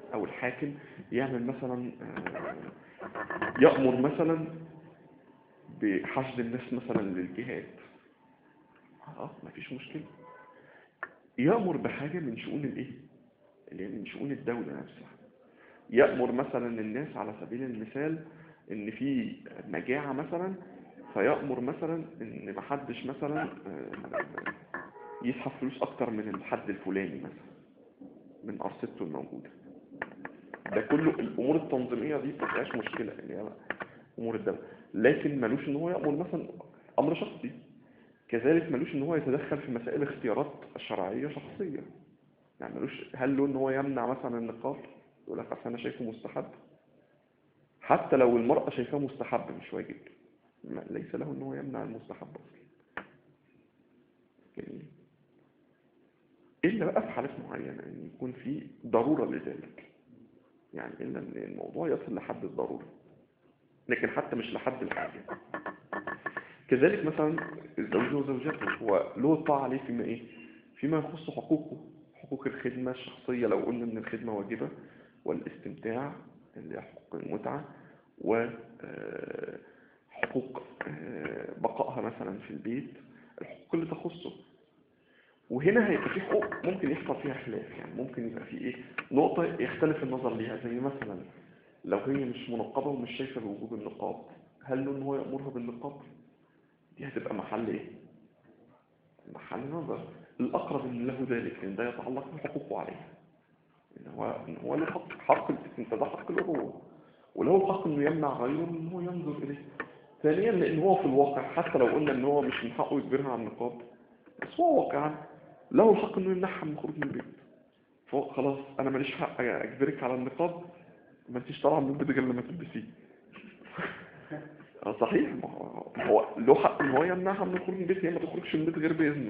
او الحاكم يعمل مثلا آه، يأمر مثلا بحشد الناس مثلا للجهاد اه مفيش مشكلة يأمر بحاجة من شؤون الايه اللي هي من شؤون الدولة نفسها يأمر مثلا الناس على سبيل المثال ان في مجاعة مثلا فيأمر مثلا ان محدش مثلا آه، يسحب فلوس اكتر من الحد الفلاني مثلا من ارصدته الموجودة ده كله الامور التنظيمية دي مفيهاش مشكلة اللي هي امور الدولة لكن ملوش ان هو يأمر مثلا امر شخصي كذلك ملوش ان هو يتدخل في مسائل اختيارات شرعية شخصية يعني ملوش هل له ان هو يمنع مثلا النقاب يقول لك أصل انا شايفه مستحب حتى لو المرأة شايفاه مستحب مش واجب ما- ليس له ان هو يمنع المستحب اصلا جميل الا بقى في حالات معينة ان يكون في ضرورة لذلك يعني الا ان الموضوع يصل لحد الضرورة لكن حتى مش لحد الحاجة كذلك مثلا الزوج وزوجته هو له الطاعة عليه فيما ايه فيما يخص حقوقه حقوق الخدمة الشخصية لو قلنا ان الخدمة واجبة والاستمتاع اللي هي حقوق المتعة وحقوق بقائها مثلا في البيت الحقوق اللي تخصه وهنا هيبقى في حقوق ممكن يحصل فيها خلاف يعني ممكن يبقى في ايه نقطة يختلف النظر ليها زي مثلا لو هي مش منقبة ومش شايفة بوجوب النقاب هل له ان هو يأمرها بالنقاب دي هتبقى محل ايه محل نظر الأقرب ان له ذلك لأن ده يتعلق بحقوقه عليها إن هو إن هو له حق حق الاستمتاع ده حق الأبوة وله الحق إنه يمنع غيره إن هو ينظر إليه ثانيا لأن هو في الواقع حتى لو قلنا إن هو مش من حقه يجبرها عن النقاب بس هو واقعا له الحق إنه يمنعها من الخروج من البيت فهو خلاص أنا ماليش حق أجبرك على النقاب ما انتيش طالعة من البيت غير لما تلبسيه اه صحيح ما هو- ما هو له حق ان هو يمنعها من الخروج من البيت هي ما تخرجش من البيت غير باذنه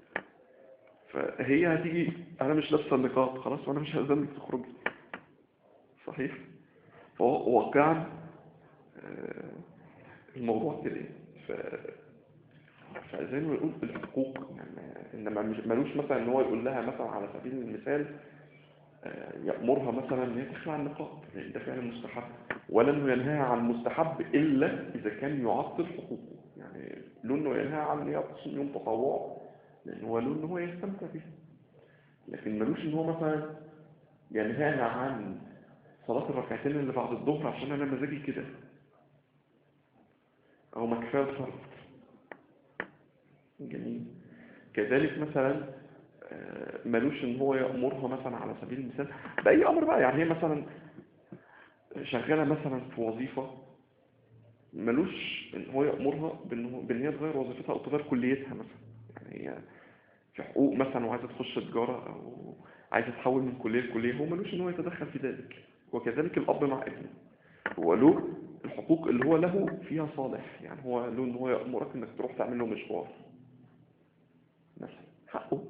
فهي هتيجي انا مش لابسه النقاب خلاص وانا مش هاذنك تخرجي صحيح فهو واقعا آه، الموضوع كده ف فزي ما بنقول الحقوق يعني انما مش- ملوش مثلا ان هو يقول لها مثلا على سبيل المثال آه، يأمرها مثلا ان هي تخلع النقاب لان ده فعل مستحب ولا انه ينهاها عن مستحب الا اذا كان يعطل حقوقه يعني له انه ينهاها عن ان هي تصوم يوم تطوع لان هو له ان هو يستمتع به لكن ملوش ان هو مثلا ينهاها عن صلاة الركعتين اللي بعد الظهر عشان انا مزاجي كده او ما كفايه الفرض جميل كذلك مثلا آه، ملوش ان هو يأمرها مثلا على سبيل المثال بأي امر بقى يعني هي مثلا شغالة مثلا في وظيفة ملوش ان هو يأمرها بان هو- بان هي تغير وظيفتها او تغير كليتها مثلا يعني هي في حقوق مثلا وعايزة تخش تجارة او عايزة تحول من كلية لكلية هو ملوش ان هو يتدخل في ذلك وكذلك الاب مع ابنه هو له الحقوق اللي هو له فيها صالح يعني هو له ان هو يأمرك انك تروح تعمل له مشوار مثلا حقه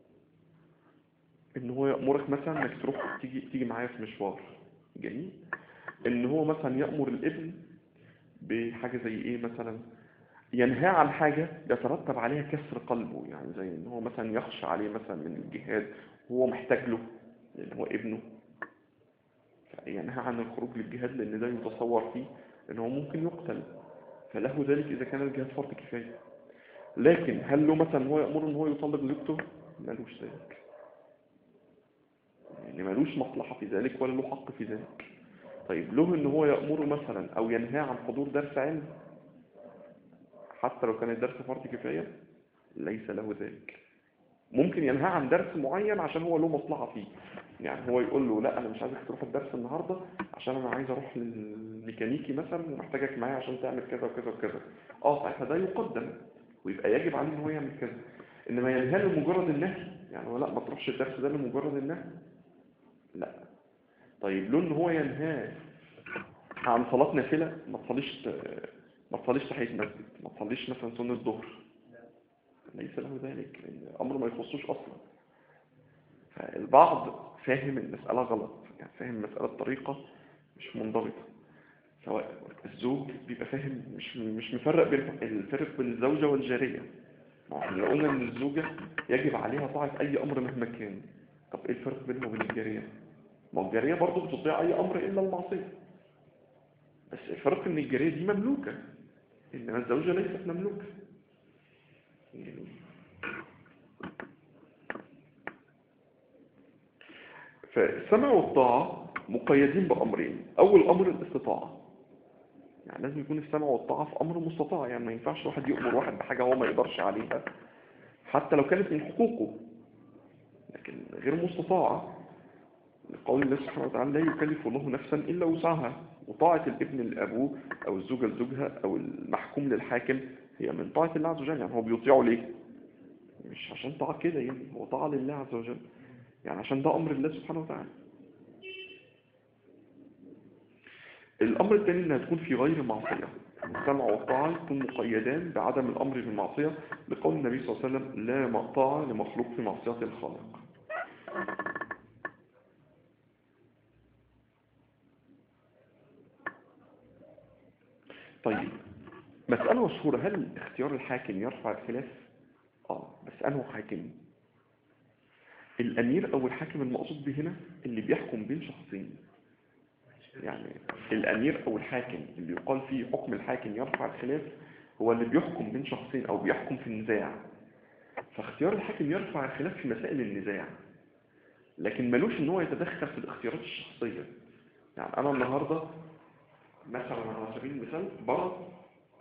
ان هو يأمرك مثلا انك تروح تيجي تيجي معايا في مشوار جميل ان هو مثلا يأمر الابن بحاجة زي ايه مثلا ينهى عن حاجة يترتب عليها كسر قلبه يعني زي ان هو مثلا يخشى عليه مثلا من الجهاد وهو محتاج له لان هو ابنه ينهى عن الخروج للجهاد لان ده يتصور فيه ان هو ممكن يقتل فله ذلك اذا كان الجهاد فرض كفاية لكن هل له مثلا هو يأمر ان هو يطلق زوجته ملوش ذلك يعني ملوش مصلحة في ذلك ولا له حق في ذلك طيب له ان هو يأمره مثلا او ينهى عن حضور درس علم حتى لو كان الدرس فرض كفاية ليس له ذلك ممكن ينهى عن درس معين عشان هو له مصلحة فيه يعني هو يقول له لا انا مش عايزك تروح الدرس النهاردة عشان انا عايز اروح للميكانيكي مثلا ومحتاجك معايا عشان تعمل كذا وكذا وكذا اه ساعتها ده يقدم ويبقى يجب عليه ان هو يعمل كذا انما ينهى لمجرد النهي يعني هو لا ما تروحش الدرس ده لمجرد النهي لا طيب له ان هو ينهى عن صلاة نافلة ما تصليش ما تصليش تحية مسجد ما تصليش مثلا سنة الظهر ليس له ذلك لأن الأمر ما يخصوش أصلا فالبعض فاهم المسألة غلط يعني فاهم المسألة بطريقة مش منضبطة سواء الزوج بيبقى فاهم مش مش مفرق بين الفرق بين الزوجة والجارية ما هو احنا لو قلنا ان الزوجة يجب عليها طاعة اي امر مهما كان طب ايه الفرق بينها وبين الجارية ما هو الجارية برضه بتطيع أي أمر إلا المعصية بس الفرق إن الجارية دي مملوكة إنما الزوجة ليست مملوكة يعني فالسمع والطاعة مقيدين بأمرين أول أمر الاستطاعة يعني لازم يكون السمع والطاعة في أمر مستطاع يعني ما ينفعش واحد يأمر واحد بحاجة هو ما يقدرش عليها حتى لو كانت من حقوقه لكن غير مستطاعة لقول الله سبحانه وتعالى لا يكلف الله نفسا إلا وسعها وطاعة الابن لأبوه أو الزوجة لزوجها أو المحكوم للحاكم هي من طاعة الله عز وجل يعني هو بيطيعه ليه مش عشان طاعة كده يعني هو طاعة لله عز وجل يعني عشان ده أمر الله سبحانه وتعالى الأمر الثاني أنها تكون في غير معصية السمع والطاعة يكون مقيدان بعدم الأمر بالمعصية لقول النبي صلى الله عليه وسلم لا مقطع لمخلوق في معصية الخالق طيب مسألة مشهورة هل اختيار الحاكم يرفع الخلاف؟ آه بس أنه حاكم الأمير أو الحاكم المقصود به هنا اللي بيحكم بين شخصين يعني الأمير أو الحاكم اللي يقال فيه حكم الحاكم يرفع الخلاف هو اللي بيحكم بين شخصين أو بيحكم في النزاع فاختيار الحاكم يرفع الخلاف في مسائل النزاع لكن ملوش ان هو يتدخل في الاختيارات الشخصية يعني أنا النهاردة مثلا على سبيل المثال برد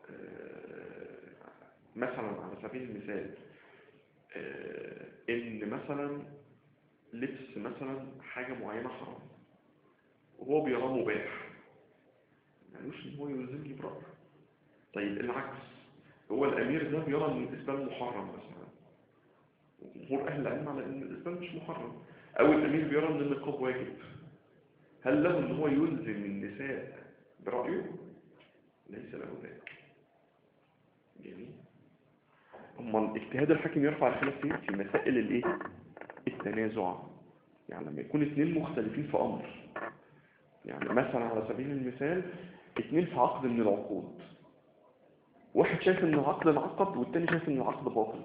مثلا على سبيل المثال آه، ان مثلا لبس مثلا حاجة معينة حرام وهو بيراه مباح ملوش ان هو يلزمني برأيه طيب العكس هو الامير ده بيرى ان الاسلام محرم مثلا وجمهور اهل العلم على ان الاسلام مش محرم او الامير بيرى ان النقاب واجب هل له ان هو يلزم النساء برأيه ليس له ذلك جميل اما اجتهاد الحاكم يرفع الخلاف فين في مسائل الايه التنازع يعني لما يكون اثنين مختلفين في امر يعني مثلا على سبيل المثال اثنين في عقد من العقود واحد شايف ان العقد انعقد والتاني شايف ان العقد باطل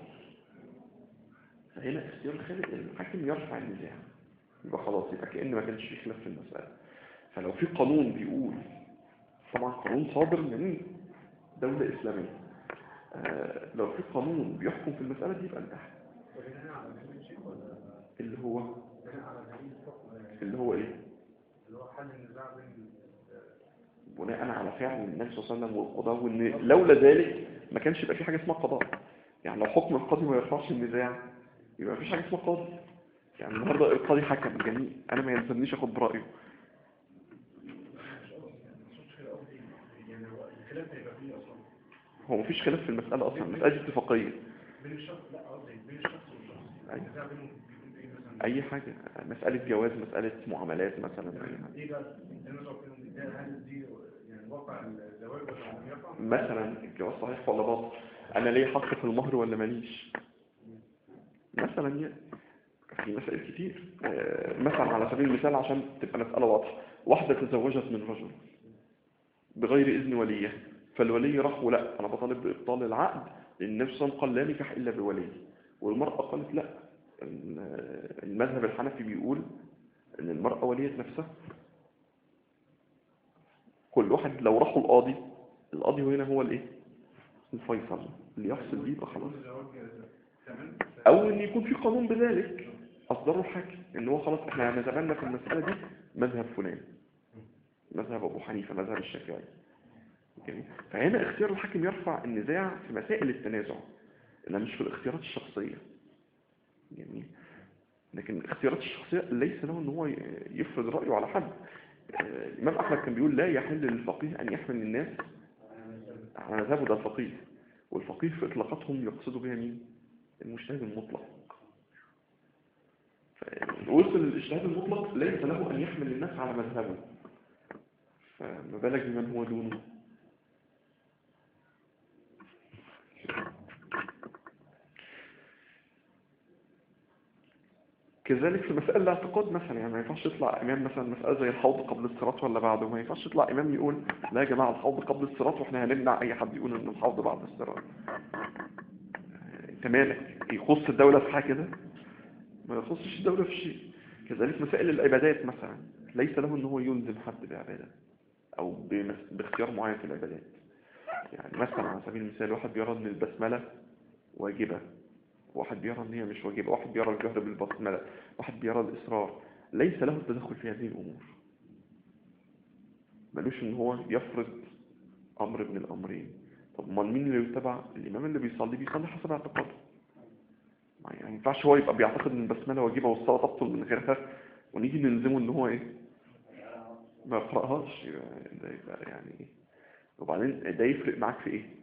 فهنا اختيار الخالق الحاكم يرفع النزاع يبقى خلاص يبقى كأن ما كانش في خلاف في المسألة فلو في قانون بيقول طبعا قانون صادر من دولة إسلامية آه لو في قانون بيحكم في المسألة دي يبقى انتهى وبناء على دليل شيء ولا اللي هو بناء على دليل حكم اللي هو ايه اللي هو حل النزاع بين بناء على فعل النبي صلى الله عليه وسلم والقضاء وان لولا ذلك ما كانش يبقى في حاجة اسمها قضاء يعني لو حكم القاضي ما يرفعش النزاع يبقى مفيش حاجة اسمها قاضي يعني النهارده القاضي حكم جميل انا ما يلزمنيش اخد برأيه يعني هو الخلاف هيبقى فيه اصلا هو مفيش خلاف في المسألة اصلا المسألة دي اتفاقية بين الشخص لا قصدي بين الشخص والشخص أيوة. النزاع بينهم بيكون ايه مثلا اي حاجة مسألة جواز مسألة معاملات مثلا أي حاجة. ايه بقى التنازع بينهم دي هل دي يعني واقع الزواج ولا لم يقع؟ مثلا الجواز صحيح ولا باطل انا ليه حق في المهر ولا ماليش مثلا يعني في مسائل كتير آه، مثلا على سبيل المثال عشان تبقى مسألة واضحة واحدة تزوجت من رجل بغير إذن وليه فالولي راح ولا أنا بطالب بإبطال العقد لأن النبي صلى الله عليه وسلم قال لا نكاح إلا بولي والمرأة قالت لا ال- المذهب الحنفي بيقول إن المرأة ولية نفسها كل واحد لو راحوا القاضي القاضي هنا هو الايه الفيصل اللي يفصل بيه يبقى خلاص الزواج تمام او ان يكون في قانون بذلك اصدره الحاكم ان هو خلاص احنا نزلنا في المسألة دي مذهب فلان مذهب ابو حنيفة مذهب الشافعي جميل فهنا اختيار الحاكم يرفع النزاع في مسائل التنازع انها مش في الاختيارات الشخصية جميل لكن الاختيارات الشخصية ليس له ان هو يفرض رأيه على حد آه، الإمام أحمد كان بيقول لا يحل للفقيه أن يحمل الناس على مذهبه ده الفقيه والفقيه في إطلاقاتهم يقصدوا بها مين؟ المجتهد المطلق وصل الاجتهاد المطلق ليس له أن يحمل الناس على مذهبه فما بالك بمن هو دونه كذلك في مسألة الاعتقاد مثلا يعني ما ينفعش يطلع إمام مثلا مسألة زي الحوض قبل الصراط ولا بعده ما ينفعش يطلع إمام يقول لا يا جماعة الحوض قبل الصراط وإحنا هنمنع أي حد يقول إن الحوض بعد الصراط أنت مالك يخص الدولة في حاجة كده ما يخصش الدولة في شيء كذلك مسائل العبادات مثلا ليس له ان هو يلزم حد بعبادة او بمس- باختيار معين في العبادات يعني مثلا على سبيل المثال واحد بيرى ان البسملة واجبة واحد بيرى ان هي مش واجبة واحد بيرى الجهر بالبسملة واحد بيرى الإصرار ليس له التدخل في هذه الأمور ملوش ان هو يفرض أمر من الأمرين طب ما مين اللي يتبع الإمام اللي بيصلي بيصلي حسب اعتقاده ما يعني ما ينفعش هو يبقى بيعتقد ان البسملة واجبة والصلاة تبطل من غيرها ونيجي نلزمه ان هو ايه ما يقرأهاش يبقى- ده يبقى يعني ايه وبعدين ده يفرق معاك في ايه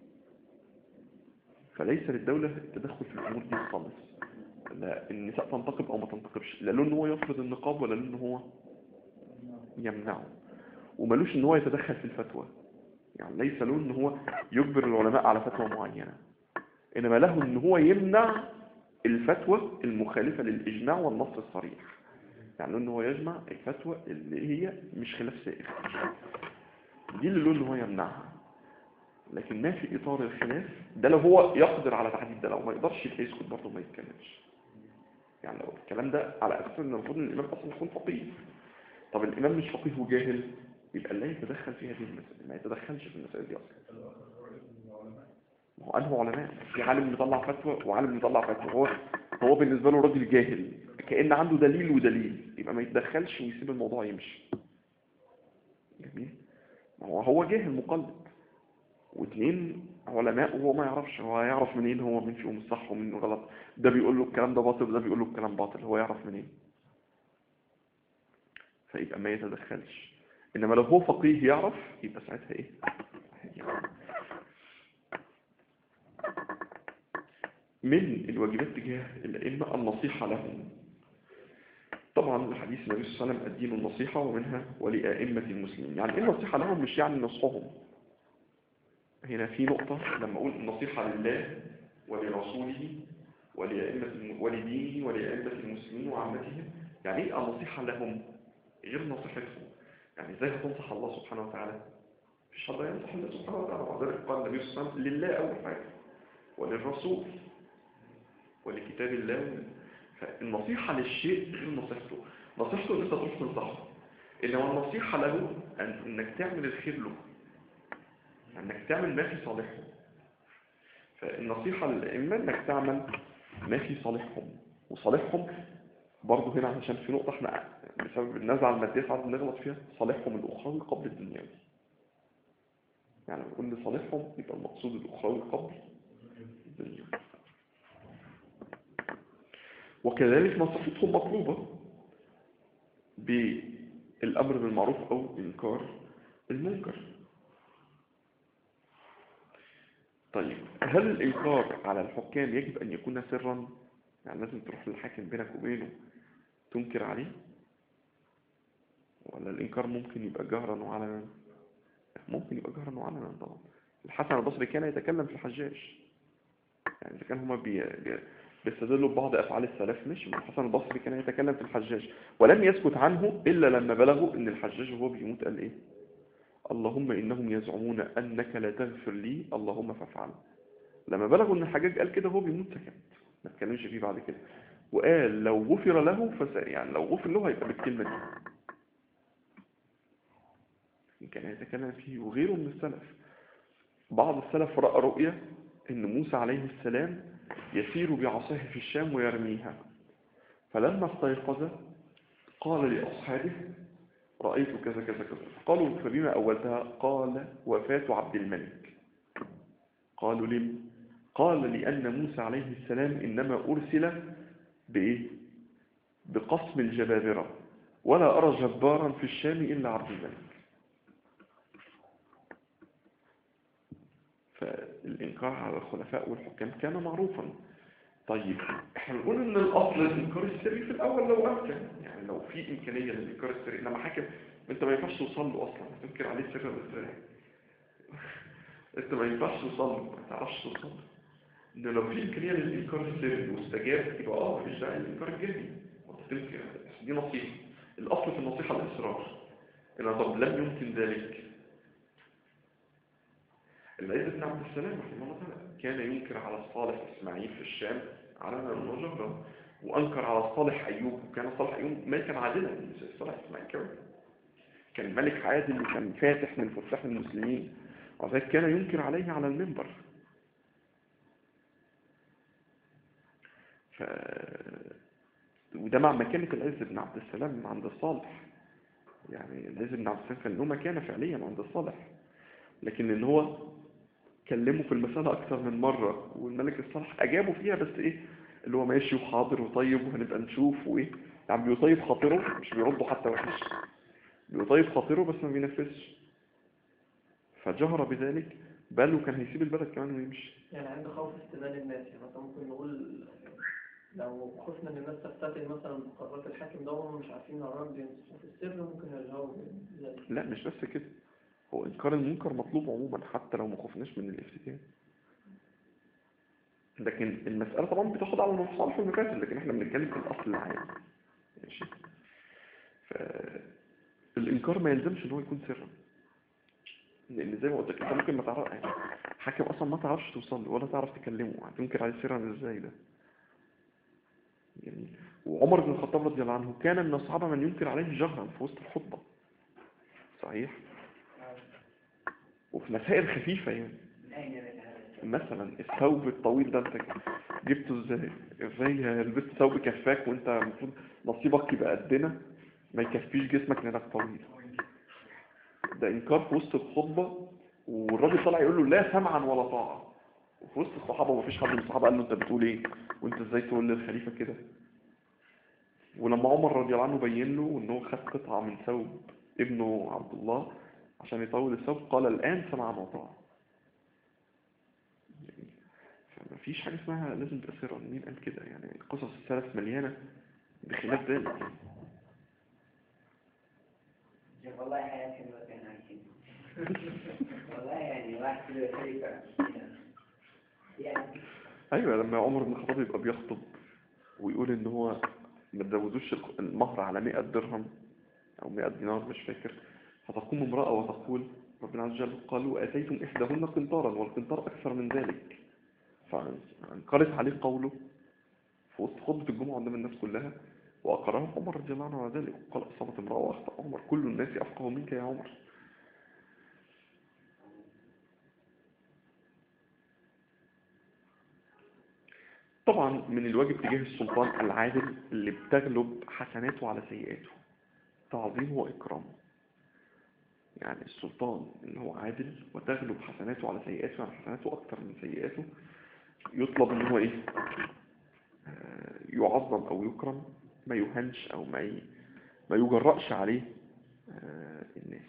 فليس للدولة التدخل في الامور دي خالص لا النساء تنتقب او ما تنتقبش لا له ان هو يفرض النقاب ولا له ان هو يمنعه وملوش ان هو يتدخل في الفتوى يعني ليس له ان هو يجبر العلماء على فتوى معينة انما له ان هو يمنع الفتوى المخالفة للاجماع والنص الصريح يعني له ان هو يجمع الفتوى اللي هي مش خلاف سائر دي اللي له ان هو يمنعها لكن ما في اطار الخلاف ده لو هو يقدر على تحديد ده لو ما يقدرش يبقى يسكت برضه ما يتكلمش يعني لو الكلام ده على اساس ان المفروض ان الامام اصلا يكون فقيه طب الامام مش فقيه وجاهل يبقى لا يتدخل في هذه المسائل ما يتدخلش في المسائل دي اصلا ما هو انه علماء في عالم بيطلع فتوى وعالم بيطلع فتوى هو هو بالنسبه له راجل جاهل كأن عنده دليل ودليل يبقى ما يتدخلش ويسيب الموضوع يمشي جميل ما هو هو جاهل مقلد واثنين علماء وهو ما يعرفش هو يعرف منين هو مين فيهم الصح ومين غلط ده بيقول له الكلام ده باطل وده بيقول له الكلام باطل هو يعرف منين فيبقى ما يتدخلش انما لو هو فقيه يعرف يبقى ساعتها ايه يعني من الواجبات تجاه الأئمة النصيحة لهم طبعا الحديث النبي صلى الله عليه وسلم الدين النصيحة ومنها ولأئمة المسلمين يعني ايه النصيحة لهم مش يعني نصحهم هنا في نقطة لما أقول النصيحة لله ولرسوله ولأئمة الم- ولدينه ولأئمة المسلمين وعامتهم يعني ايه النصيحة لهم غير نصيحتهم يعني ازاي هتنصح الله سبحانه وتعالى مفيش حد ينصح الله سبحانه وتعالى وذلك قال النبي صلى الله عليه وسلم لله أول حاجة وللرسول ولكتاب الله فالنصيحة للشيء غير نصيحته نصيحته ان انت تروح تنصحه انما النصيحة له أن انك تعمل الخير له انك تعمل ما في صالحه فالنصيحة للأئمة انك تعمل ما في صالحهم وصالحهم برضه هنا علشان في نقطة احنا بسبب النزعة المادية ساعات بنغلط فيها صالحهم الأخروي قبل الدنيوي يعني نقول لصالحهم يبقى المقصود الأخروي قبل الدنيوي وكذلك نصيحتهم مطلوبة بالأمر بالمعروف أو إنكار المنكر طيب هل الإنكار على الحكام يجب أن يكون سرا يعني لازم تروح للحاكم بينك وبينه تنكر عليه ولا الإنكار ممكن يبقى جهرا وعلنا ممكن يبقى جهرا وعلنا طبعا الحسن البصري كان يتكلم في الحجاج يعني إذا كان هما بي... بي... بيستدلوا ببعض أفعال السلف مش من الحسن البصري كان يتكلم في الحجاج ولم يسكت عنه إلا لما بلغوا إن الحجاج وهو بيموت قال إيه اللهم إنهم يزعمون أنك لا تغفر لي اللهم فافعل لما بلغوا إن الحجاج قال كده هو بيموت سكت ما تكلمش فيه بعد كده وقال لو غفر له فس يعني لو غفر له هيبقى بالكلمة دي كان يتكلم فيه وغيره من السلف بعض السلف رأى رؤية إن موسى عليه السلام يسير بعصاه في الشام ويرميها فلما استيقظ قال لأصحابه رأيت كذا كذا كذا قالوا فبما أولتها قال وفاة عبد الملك قالوا لم قال لأن موسى عليه السلام إنما أرسل بإيه بقسم الجبابرة ولا أرى جبارا في الشام إلا عبد الملك فالإنكار على الخلفاء والحكام كان معروفا طيب احنا بنقول ان الاصل الانكار السري في الاول لو امكن يعني لو في امكانيه للانكار السري انما حاكم انت ما ينفعش توصل له اصلا تنكر عليه سرا ازاي انت ما ينفعش توصل له ما تعرفش توصل له ان لو في امكانيه للانكار السري واستجاب يبقى اه مفيش داعي للانكار الجهري تنكر دي نصيحه الاصل في النصيحه الاصرار ان طب لم يمكن ذلك العز بن عبد السلام رحمه الله تعالى كان ينكر على الصالح إسماعيل في الشام على الرجل وأنكر على صالح أيوب وكان صالح أيوب ملكا عادلا مش صالح إسماعيل كمان كان ملك عادل وكان فاتح من فتح المسلمين وذلك كان ينكر عليه على المنبر ف... وده مع مكانة العز بن عبد السلام عند الصالح يعني العز بن عبد السلام كان له مكانة فعليا عند الصالح لكن ان هو كلمه في المسألة أكثر من مرة والملك الصالح أجابه فيها بس إيه اللي هو ماشي وحاضر وطيب وهنبقى نشوف وإيه يعني بيطيب خاطره مش بيرده حتى وحش بيطيب خاطره بس ما بينفذش فجهر بذلك بل وكان هيسيب البلد كمان ويمشي يعني عند خوف استدلال الناس يعني مثلا ممكن نقول لو خفنا ان الناس تفتتن مثلا بقرارات الحاكم ده وهم مش عارفين العرب بينصفوا في السر ممكن يرجعوا بذلك لا مش بس كده هو إنكار المنكر مطلوب عموما حتى لو ما خفناش من الافتتان لكن المسألة طبعا بتاخد على المصالح والمفاسد لكن احنا بنتكلم في الأصل العام ماشي فالإنكار ما يلزمش ان هو يكون سرا لأن زي ما قلت لك انت ممكن ما تعرف يعني حاكم أصلا ما تعرفش توصل له ولا تعرف تكلمه هتنكر عليه سرا ازاي ده يعني وعمر بن الخطاب رضي الله عنه كان من الصحابة من ينكر عليه جهرا في وسط الخطبة صحيح وفي مسائل خفيفة يعني من أين لك هذا؟ مثلا الثوب الطويل ده انت جبته ازاي ازاي لبست ثوب كفاك وانت المفروض نصيبك يبقى قدنا ما يكفيش جسمك لانك طويل ده انكار في وسط الخطبة والراجل طلع يقول له لا سمعا ولا طاعة وفي وسط الصحابة ومفيش حد من الصحابة قال له انت بتقول ايه وانت ازاي تقول للخليفة كده ولما عمر رضي الله عنه بين له ان هو خد قطعة من ثوب ابنه عبد الله عشان يطول الثوب قال الآن سمعا وطاعة فما فيش حاجة اسمها لازم تبقى سرا مين قال كده يعني قصص السلف مليانة بخلاف ذلك يعني. شوف والله حياتي ما كان عايشين والله يعني واحد كده خليفة يعني ايوه لما عمر بن الخطاب يبقى بيخطب ويقول ان هو ما تزودوش المهر على 100 درهم او 100 دينار مش فاكر فتقوم امرأة وتقول ربنا عز وجل قال واتيتم احداهن قنطارا والقنطار اكثر من ذلك فانقرت عليه قوله في وسط خطبة الجمعة قدام الناس كلها وأقره عمر رضي الله عنه على ذلك وقال أصابت امرأة وأخطأ عمر كل الناس أفقه منك يا عمر طبعا من الواجب تجاه السلطان العادل اللي بتغلب حسناته على سيئاته تعظيمه وإكرامه يعني السلطان اللي هو عادل وتغلب حسناته على سيئاته يعني حسناته أكثر من سيئاته يطلب ان هو ايه آه، يعظم او يكرم ما يهنش او ما ي... ما يجرأش عليه آه، الناس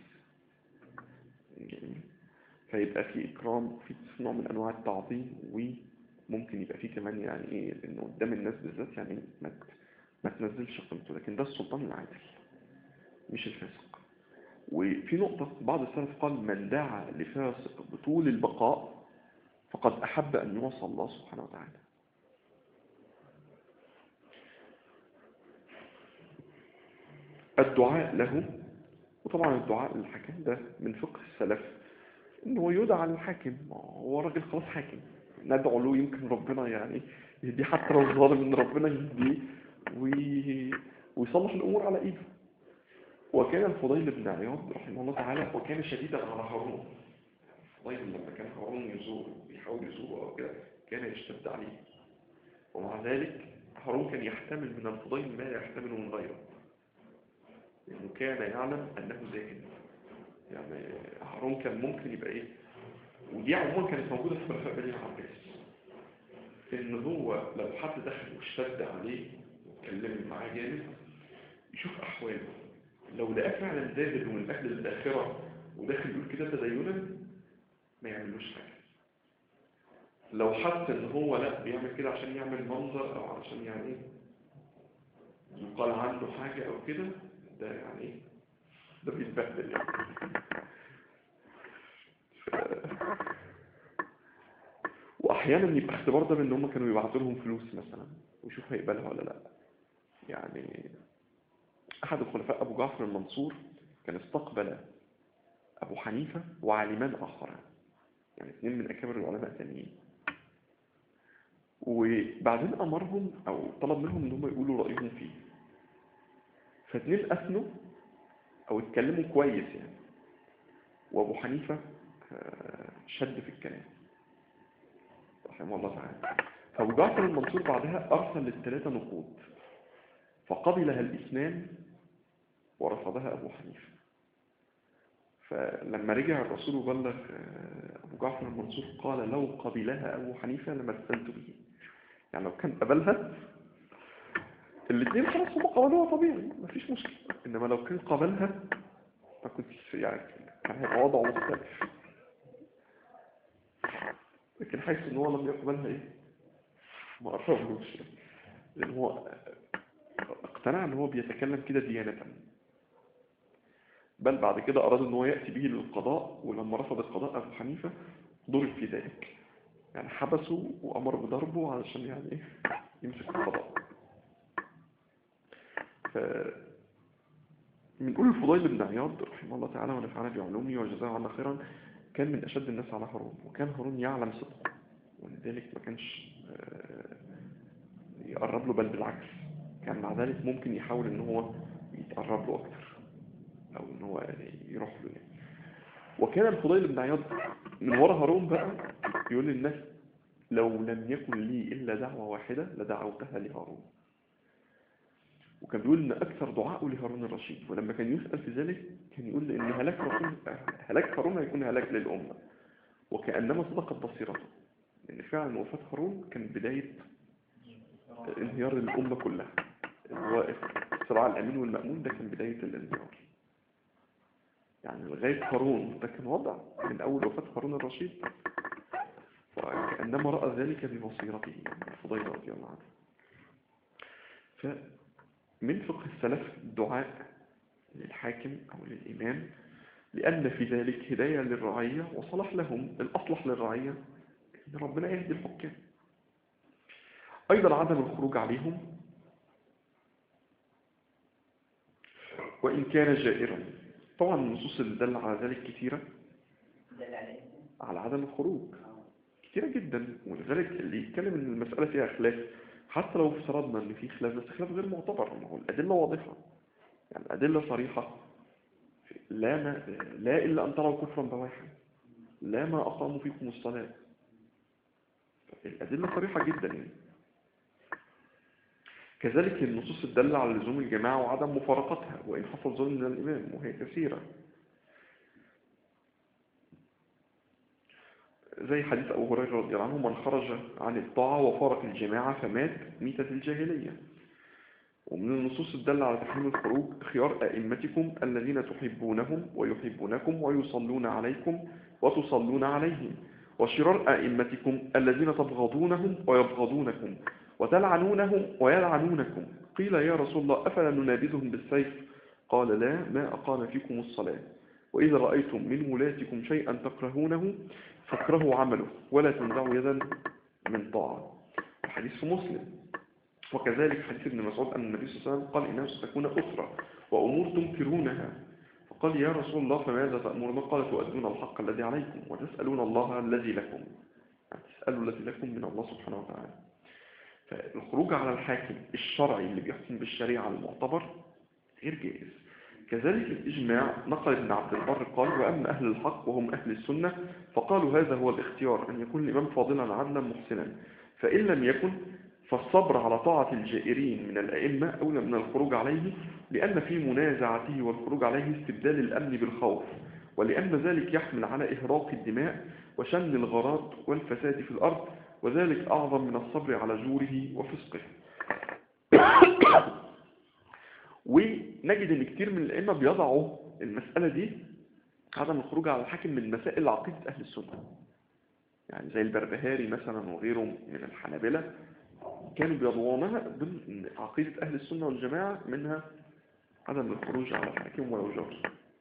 جميل فيبقى في اكرام في نوع من انواع التعظيم وممكن يبقى في كمان يعني ايه انه قدام الناس بالذات يعني ما ت- ما تنزلش قيمته لكن ده السلطان العادل مش الفاسق وفي نقطة بعض السلف قال من دعا لفاسق بطول البقاء فقد أحب أن يوصى الله سبحانه وتعالى الدعاء له وطبعا الدعاء للحاكم ده من فقه السلف انه يدعى للحاكم هو راجل خلاص حاكم ندعو له يمكن ربنا يعني يهديه حتى لو ظالم ان ربنا يهديه وي... ويصلح الامور على ايده وكان الفضيل بن عياض رحمه الله تعالى وكان شديدا على هارون الفضيل لما كان هارون يزور بيحاول يزوره او كده كان يشتد عليه ومع ذلك هارون كان يحتمل من الفضيل ما لا يحتمله من غيره لأنه كان يعلم أنه زاهد يعني هارون كان ممكن يبقى إيه ودي عموما كانت موجودة في خلفاء بني العباس إن هو لو حد دخل واشتد عليه واتكلم معاه جامد يشوف أحواله لو لقاه فعلا زاهد ومن أهل الآخرة وداخل يقول كده تدينا ما يعملوش حاجة لو حس ان هو لا بيعمل كده عشان يعمل منظر او عشان يعني ايه يقال عنه حاجة او كده ده يعني ايه ده بيتبهدل يعني ف... واحيانا يبقى اختبار ده بان هم كانوا يبعتوا لهم فلوس مثلا ويشوف هيقبلها ولا لا يعني احد الخلفاء ابو جعفر المنصور كان استقبل ابو حنيفة وعالمان اخران يعني اثنين من اكابر العلماء الثانيين وبعدين أمرهم أو طلب منهم إن هم يقولوا رأيهم فيه فاتنين أثنوا أو اتكلموا كويس يعني وأبو حنيفة آه، شد في الكلام رحمه الله تعالى فأبو جعفر المنصور بعدها أرسل للثلاثة نقود فقبلها الاثنان ورفضها أبو حنيفة فلما رجع الرسول وبلغ آه، أبو جعفر المنصور قال لو قبلها أبو حنيفة لمثلت به يعني لو كان قبلها الاثنين خلاص هم قبلوها طبيعي مفيش مشكلة إنما لو كان قبلها ما كنتش يعني كان هيبقى وضعه مختلف لكن حيث إن هو لم يقبلها إيه ما قربلوش لأن هو اقتنع إن هو بيتكلم كده ديانة بل بعد كده أراد إن هو يأتي به للقضاء ولما رفض القضاء أبو حنيفة ضرب في ذلك يعني حبسه وأمر بضربه علشان يعني إيه يمسك القضاء ف بنقول الفضيل بن عياض رحمه الله تعالى ونفعنا بعلومه وجزاه عنا خيرا كان من أشد الناس على هارون وكان هارون يعلم صدقه ولذلك ما كانش آه، يقرب له بل بالعكس كان مع ذلك ممكن يحاول ان هو يتقرب له اكتر او ان هو يروح له يعني وكان الفضيل بن عياض من ورا هارون بقى يقول للناس لو لم يكن لي الا دعوه واحده لدعوتها لهارون وكان بيقول ان اكثر دعاءه لهارون الرشيد ولما كان يسال في ذلك كان يقول ان هلاك رسول هلاك هارون هيكون هلاك للامه وكانما صدقت بصيرته لان فعلا وفاه هارون كان بدايه انهيار الامه كلها الواقف الصراع الامين والمامون ده كان بدايه الانهيار يعني لغايه هارون ده كان وضع من اول وفاه هارون الرشيد فكانما راى ذلك ببصيرته الفضيل رضي الله عنه فمن فقه السلف الدعاء للحاكم أو للإمام لأن في ذلك هداية للرعية وصلاح لهم الأصلح للرعية إن ربنا يهدي الحكام أيضا عدم الخروج عليهم وإن كان جائرا طبعا النصوص اللي دل على ذلك كثيرة دل عليه على عدم الخروج كثيرة جدا ولذلك اللي يتكلم ان المسألة فيها خلاف حتى لو افترضنا ان في خلاف بس خلاف غير معتبر ما هو الأدلة واضحة يعني الأدلة صريحة لا ما لا إلا أن تروا كفرا بواحا لا ما أقاموا فيكم الصلاة الأدلة صريحة جدا يعني كذلك النصوص الدالة على لزوم الجماعة وعدم مفارقتها وإن حصل ظلم من الإمام وهي كثيرة زي حديث أبو هريرة رضي الله عنه من خرج عن الطاعة وفارق الجماعة فمات ميتة الجاهلية ومن النصوص الدالة على تحريم الخروج خيار أئمتكم الذين تحبونهم ويحبونكم ويصلون عليكم وتصلون عليهم وشرار أئمتكم الذين تبغضونهم ويبغضونكم وتلعنونهم ويلعنونكم قيل يا رسول الله أفلا ننابذهم بالسيف قال لا ما أقام فيكم الصلاة وإذا رأيتم من ولاتكم شيئا تكرهونه فاكرهوا عمله ولا تنزعوا يدا من طاعة الحديث في مسلم وكذلك حديث ابن مسعود أن النبي صلى الله عليه وسلم قال إنها ستكون أسرة وأمور تنكرونها فقال يا رسول الله فماذا تأمرنا قال تؤدون الحق الذي عليكم وتسألون الله الذي لكم يعني تسألوا الذي لكم من الله سبحانه وتعالى فالخروج على الحاكم الشرعي اللي بيحكم بالشريعة المعتبر غير جائز كذلك الإجماع نقل ابن عبد البر قال وأما أهل الحق وهم أهل السنة فقالوا هذا هو الاختيار أن يكون الإمام فاضلا عدلا محسنا فإن لم يكن فالصبر على طاعة الجائرين من الأئمة أولى من الخروج عليه لأن في منازعته والخروج عليه استبدال الأمن بالخوف ولأن ذلك يحمل على إهراق الدماء وشن الغارات والفساد في الأرض وذلك أعظم من الصبر على جوره وفسقه ونجد ان كتير من الائمه بيضعوا المساله دي عدم الخروج على الحاكم من مسائل عقيده اهل السنه يعني زي البربهاري مثلا وغيره من الحنابلة كانوا بيضعونها ضمن عقيده اهل السنه والجماعه منها عدم الخروج على الحاكم ولو جار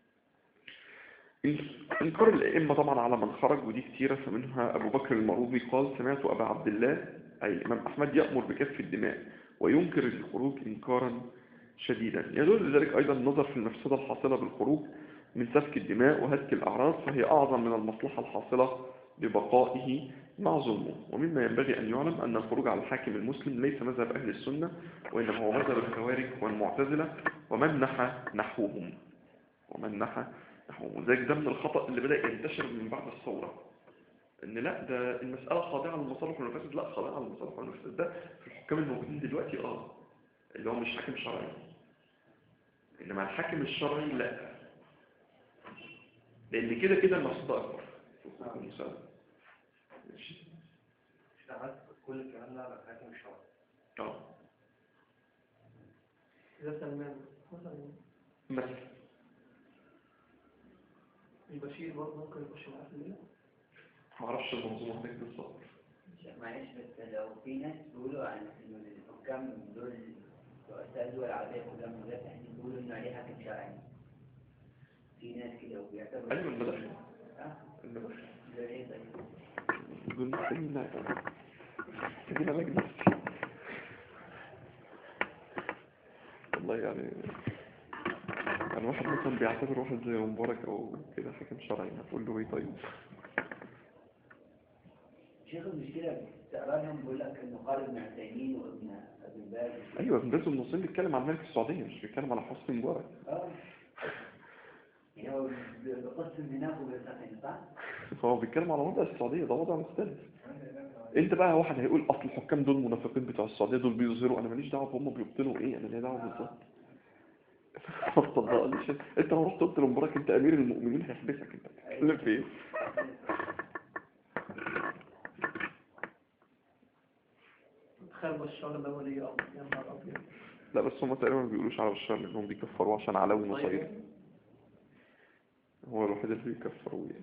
انكار الائمه طبعا على من خرج ودي كتيره فمنها ابو بكر المروزي قال سمعت ابا عبد الله اي الامام احمد يامر بكف الدماء وينكر الخروج انكارا شديدا يدل ذلك أيضا النظر في المفسدة الحاصلة بالخروج من سفك الدماء وهتك الأعراض فهي أعظم من المصلحة الحاصلة ببقائه مع ظلمه ومما ينبغي أن يعلم أن الخروج على الحاكم المسلم ليس مذهب أهل السنة وإنما هو مذهب الخوارج والمعتزلة ومن نحى نحوهم ومن نحى نحوهم وذلك ده من الخطأ اللي بدأ ينتشر من بعد الثورة ان لا ده المسألة خاضعة للمصالح والمفاسد لا خاضعة للمصالح والمفاسد ده في الحكام الموجودين دلوقتي اه اللي هو مش حاكم شرعي انما الحاكم الشرعي لا لان كده كده المقصود اكبر في حقوق المساءلة ماشي اشتغلت كل الكلام ده على الحاكم الشرعي اه إذا سلمان مثلا مثلا البشير برضه ممكن يخش معاه في الليلة معرفش المنظومة هناك بالظبط معلش بس لو في ناس بيقولوا عن إن الحكام دول رؤساء الدول العربية كلها من غير تحديد بيقولوا إنه عليه حاكم شرعي في ناس كده وبيعتبروا ايوه المدخل آه، المدخل ده إيه طيب؟ دول محتاجين لا محتاجين لجنة والله يعني يعني واحد مثلا بيعتبر واحد زي مبارك او كده حاكم شرعي هتقول له ايه طيب شيخ المشكلة تقرا لهم بيقول لك إنه قال ابن عثيمين وابن أبي باز ايوه ابن باز بن نصير بيتكلم عن ملك السعوديه مش بيتكلم على حسني مبارك اه يعني هو بقسم هناك وبيسخن صح؟ فهو بيتكلم على وضع السعوديه ده وضع مختلف انت بقى واحد هيقول اصل الحكام دول المنافقين بتوع السعوديه دول بيظهروا انا ماليش دعوه هم بيبطلوا ايه انا ليا دعوه بالظبط ما تصدقنيش انت لو رحت قلت لمبارك انت امير المؤمنين هيحبسك انت بتتكلم في ايه تخيل بشار ده ولي أمر يا نهار أبيض لا بس هم تقريبا ما بيقولوش على بشار لانهم بيكفروا عشان علاوي مصاريف طيب هو الوحيد اللي بيكفروا يعني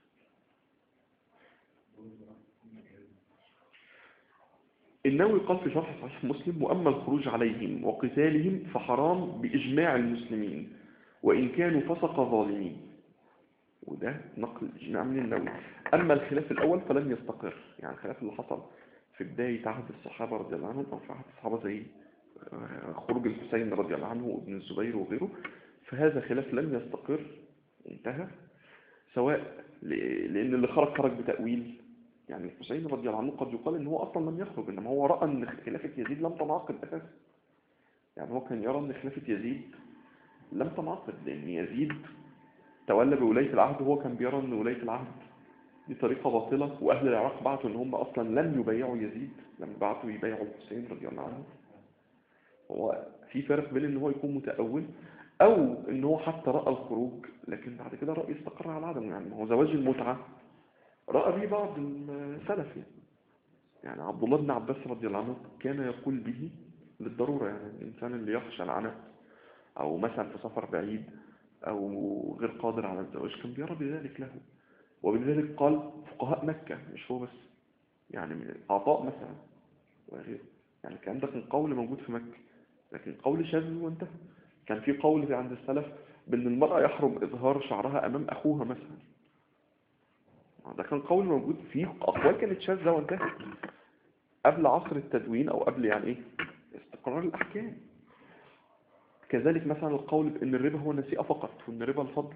النووي قال في شرح صحيح مسلم وأما الخروج عليهم وقتالهم فحرام بإجماع المسلمين وإن كانوا فسق ظالمين وده نقل إجماع من النووي أما الخلاف الأول فلم يستقر يعني الخلاف اللي حصل في بداية عهد الصحابة رضي الله عنهم أو في عهد الصحابة زي آه، خروج الحسين رضي الله عنه وابن الزبير وغيره فهذا خلاف لم يستقر انتهى سواء ل- لأن اللي خرج خرج بتأويل يعني الحسين رضي الله عنه قد يقال ان هو اصلا لم يخرج انما هو راى ان خلافه يزيد لم تنعقد اساسا يعني هو كان يرى ان خلافه يزيد لم تنعقد لان يزيد تولى بولايه العهد وهو كان بيرى ان ولايه العهد دي طريقه باطله واهل العراق بعتوا ان هم اصلا لم يبايعوا يزيد لم بعتوا يبايعوا الحسين رضي الله عنه هو في فرق بين ان هو يكون متأول او ان هو حتى راى الخروج لكن بعد كده راى استقر على عدمه يعني ما هو زواج المتعه رأى به بعض السلف يعني. يعني عبد الله بن عباس رضي الله عنه كان يقول به للضرورة يعني الإنسان اللي يخشى العنت أو مثلا في سفر بعيد أو غير قادر على الزواج كان بيرى بذلك له وبذلك قال فقهاء مكة مش هو بس يعني من عطاء مثلا وغيره يعني كان ده كان قول موجود في مكة لكن قول شاذ وانتهى كان في قول عند السلف بأن المرأة يحرم إظهار شعرها أمام أخوها مثلا ده كان قول موجود فيه أقوال كانت شاذة وانتهت قبل عصر التدوين أو قبل يعني إيه استقرار الأحكام كذلك مثلا القول بأن الربا هو النسيئة فقط وأن الربا الفضل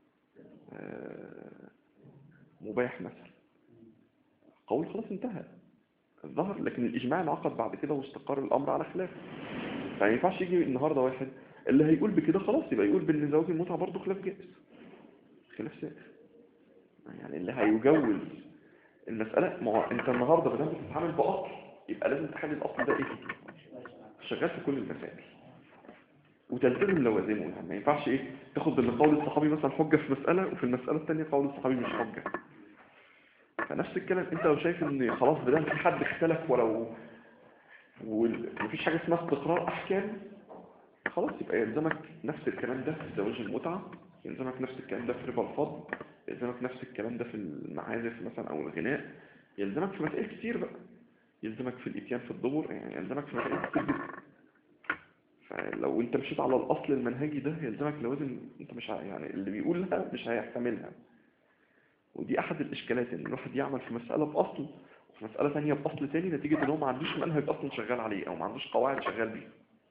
آه، مباح مثلا قول خلاص انتهى ظهر لكن الإجماع انعقد بعد كده واستقر الأمر على خلافه فما ينفعش يجي النهاردة واحد اللي هيقول بكده خلاص يبقى يقول بأن زواج المتعة برضه خلاف جائز خلاف سائر يعني اللي هيجوز المسألة ما هو انت النهاردة بدل بتتعامل بأصل يبقى لازم تحدد الأصل ده ايه شغال في كل المسائل وتلتزم لوازمه يعني ما ينفعش ايه تاخد ان قول الصحابي مثلا حجة في مسألة وفي المسألة الثانية قول الصحابي مش حجة فنفس الكلام انت لو شايف ان خلاص بدل في حد اختلف ولو ومفيش حاجة اسمها استقرار احكام خلاص يبقى يلزمك نفس الكلام ده في زواج المتعة يلزمك نفس الكلام ده في ربا الفضل يلزمك نفس الكلام ده في المعازف مثلا او الغناء يلزمك في مسائل كتير بقى يلزمك في الاتيان في الدبر يعني يلزمك في مسائل كتير جدا فلو انت مشيت على الاصل المنهجي ده يلزمك لوازم انت مش ه- يعني اللي بيقولها مش هيحتملها ودي احد الاشكالات ان الواحد يعمل في مسألة باصل وفي مسألة ثانية باصل تاني نتيجة ان هو ما عندوش منهج اصلا شغال عليه او ما عندوش قواعد شغال بيها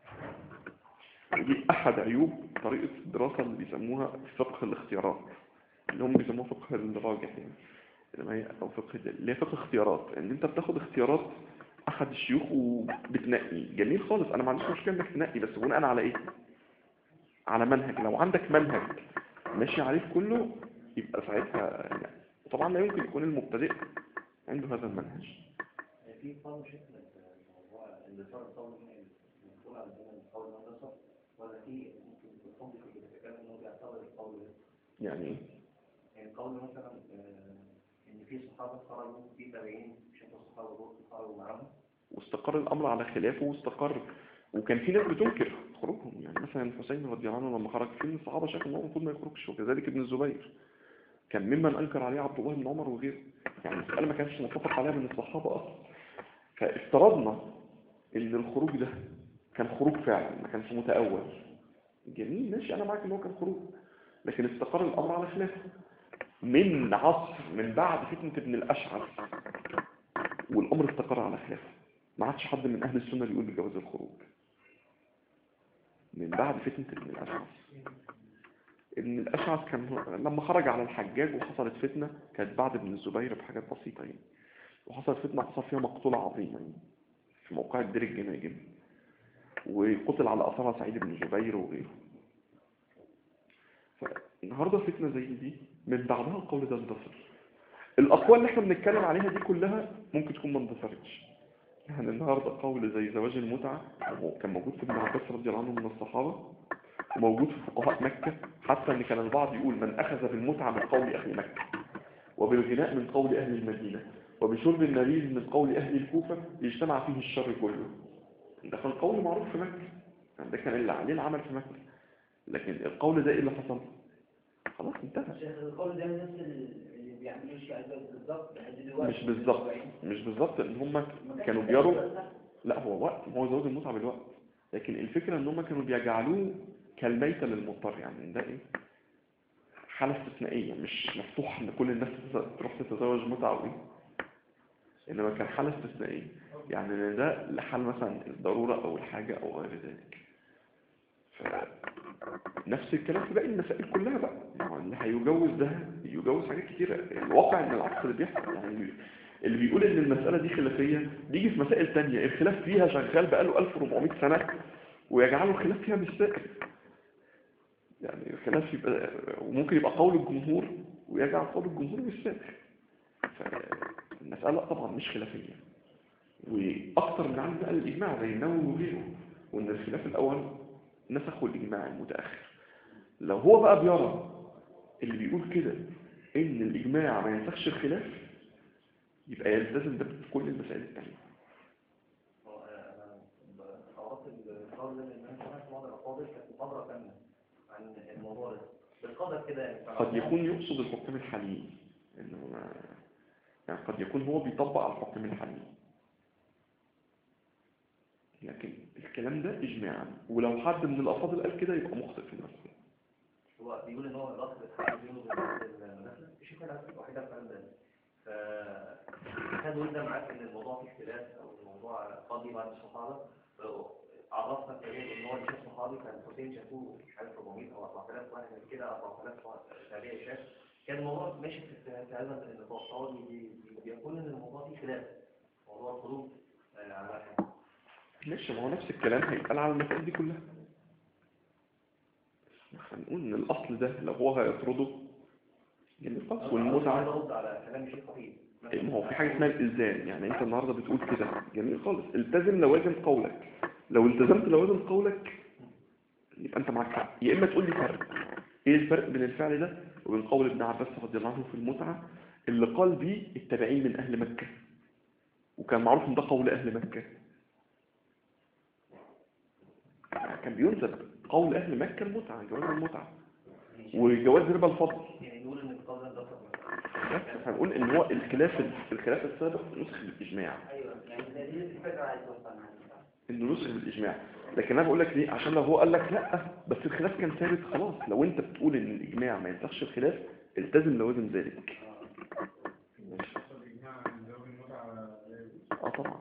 ودي احد عيوب طريقة الدراسة اللي بيسموها فقه الاختيارات اللي هم بيسموها فقه الراجح يعني اللي هي او فقه اللي هي فقه اختيارات ان انت بتاخد اختيارات احد الشيوخ وبتنقي جميل خالص انا ما عنديش مشكله انك تنقي بس بناء على ايه على منهج لو عندك منهج ماشي عليه كله يبقى ساعتها لا. طبعا لا يمكن يكون المبتدئ عنده هذا المنهج في قول شكل الموضوع اللي صار القول المسؤول عن القول المدرسة ولا في ممكن يكون في الكتاب انه بيعتبر القول ده يعني ايه يعني القول مثلا آه، ان في صحابة خرجوا في تابعين شافوا الصحابة دول خرجوا معاهم واستقر الامر على خلافه واستقر وكان في ناس بتنكر خروجهم يعني مثلا الحسين رضي الله عنه لما خرج في من الصحابه شافوا ان هو المفروض ما يخرجش وكذلك ابن الزبير كان ممن انكر عليه عبد الله بن عمر وغيره يعني المساله ما كانتش متفق عليها من الصحابه اصلا فافترضنا ان الخروج ده كان خروج فعلا ما كانش متأول جميل ماشي انا معاك ان هو كان خروج لكن استقر الامر على خلافه من عصر من بعد فتنة ابن الاشعث والامر استقر على خلافه ما عادش حد من اهل السنة بيقول بجواز الخروج من بعد فتنة ابن الاشعث ابن الاشعث كان هو- لما خرج على الحجاج وحصلت فتنة كانت بعد ابن الزبير بحاجات بسيطة يعني وحصلت فتنة حصل فيها مقتولة عظيمة يعني في موقع الدير الجناجم وقتل على أثرها سعيد بن جبير وغيره فالنهاردة فتنة زي دي من بعدها القول ده اندثر الأقوال اللي احنا بنتكلم عليها دي كلها ممكن تكون ما اندثرتش يعني النهاردة قول زي زواج المتعة هو كان موجود في ابن عباس رضي الله عنه من الصحابة وموجود في فقهاء مكة حتى ان كان البعض يقول من أخذ بالمتعة من قول أهل مكة وبالغناء من قول أهل المدينة وبشرب النبيذ من قول أهل الكوفة يجتمع فيه الشر كله ده كان قول معروف في مكة يعني ده كان اللي عليه العمل في مكة لكن القول ده ايه اللي حصل خلاص انتهى شيخ القول ده نفس اللي بيعملوا الشيء بالظبط لحد دلوقتي مش بالظبط مش بالظبط ان هم كانوا بيروا لا هو وقت هو زواج المتعة بالوقت لكن الفكرة ان هم كانوا بيجعلوه كالميتة للمضطر يعني ده ايه حالة استثنائية مش مفتوح ان كل الناس تت- تروح تتزوج متعة او ايه انما كان حالة استثنائية يعني ان ده لحال مثلا الضرورة او الحاجة او غير ذلك ف... نفس الكلام في باقي المسائل كلها بقى ما هو اللي هيجوز ده يجوز حاجات كتيرة الواقع ان العكس اللي بيحصل يعني اللي بيقول ان المسألة دي خلافية بيجي في مسائل تانية الخلاف فيها شغال بقاله 1400 سنة ويجعلوا الخلاف فيها مش سائر يعني الخلاف يبقى وممكن يبقى قول الجمهور ويجعل قول الجمهور مش سائر فالمسألة طبعا مش خلافية واكثر من عندنا قال الاجماع زي النووي وغيره وان الخلاف الاول نسخوا الاجماع المتاخر لو هو بقى بيرى اللي بيقول كده ان الاجماع ما ينسخش الخلاف يبقى يلتزم ده في كل المسائل التانية هو انا قرأت القول ده لان انا سمعت بعض الافاضل كانت محاضرة كاملة عن الموضوع ده بالقدر كده يعني قد يكون يقصد الحكام الحاليين انه ما يعني قد يكون هو بيطبق على الحكام الحاليين لكن الكلام ده اجماعا ولو حد من الافاضل قال كده يبقى مخطئ في المسألة هو بيقول ان هو الاصل الحق بينه وبين المدرسة الشيخ العبد الوحيدة الكلام ده ف كان يقول ده معاك ان الموضوع فيه اختلاف او الموضوع قاضي بعد الصحابة عرفنا كمان ان هو الشيخ صحابي كان حسين شافوه مش عارف 400 او 4000 واحد من كده 4000 تابعي شاف كان الموضوع ماشي في في هذا النطاق فهو بي- بي- بيقول ان الموضوع فيه خلاف موضوع الخروج آه، على حاجة ماشي ما هو نفس الكلام هيتقال على المسائل دي كلها هنقول ان الاصل ده لو هو هيطرده يعني خلاص عايز والمتعة ارد على كلام الشيخ خطيب ما هو في حاجة اسمها الالزام يعني انت النهاردة بتقول كده جميل خالص التزم لوازم قولك لو التزمت لوازم قولك يبقى انت معاك حق يا اما تقول لي فرق ايه الفرق بين الفعل ده وبين قول ابن عباس رضي الله عنه في المتعة اللي قال بيه التابعين من اهل مكة وكان معروف ان ده قول اهل مكة يعني كان بينسب قول اهل مكة المتعة جواز المتعة وجواز ربا الفضل يعني نقول ان القول ده ده بس هنقول ان هو الخلاف الخلاف السابق نسخ بالاجماع ايوه يعني ده دي الفكره عايز اوصل عنها انه نسخ بالاجماع لكن انا بقول لك ليه عشان لو هو قال لك لا بس الخلاف كان ثابت خلاص لو انت بتقول ان الاجماع ما ينسخش الخلاف التزم لوازم ذلك اه طبعا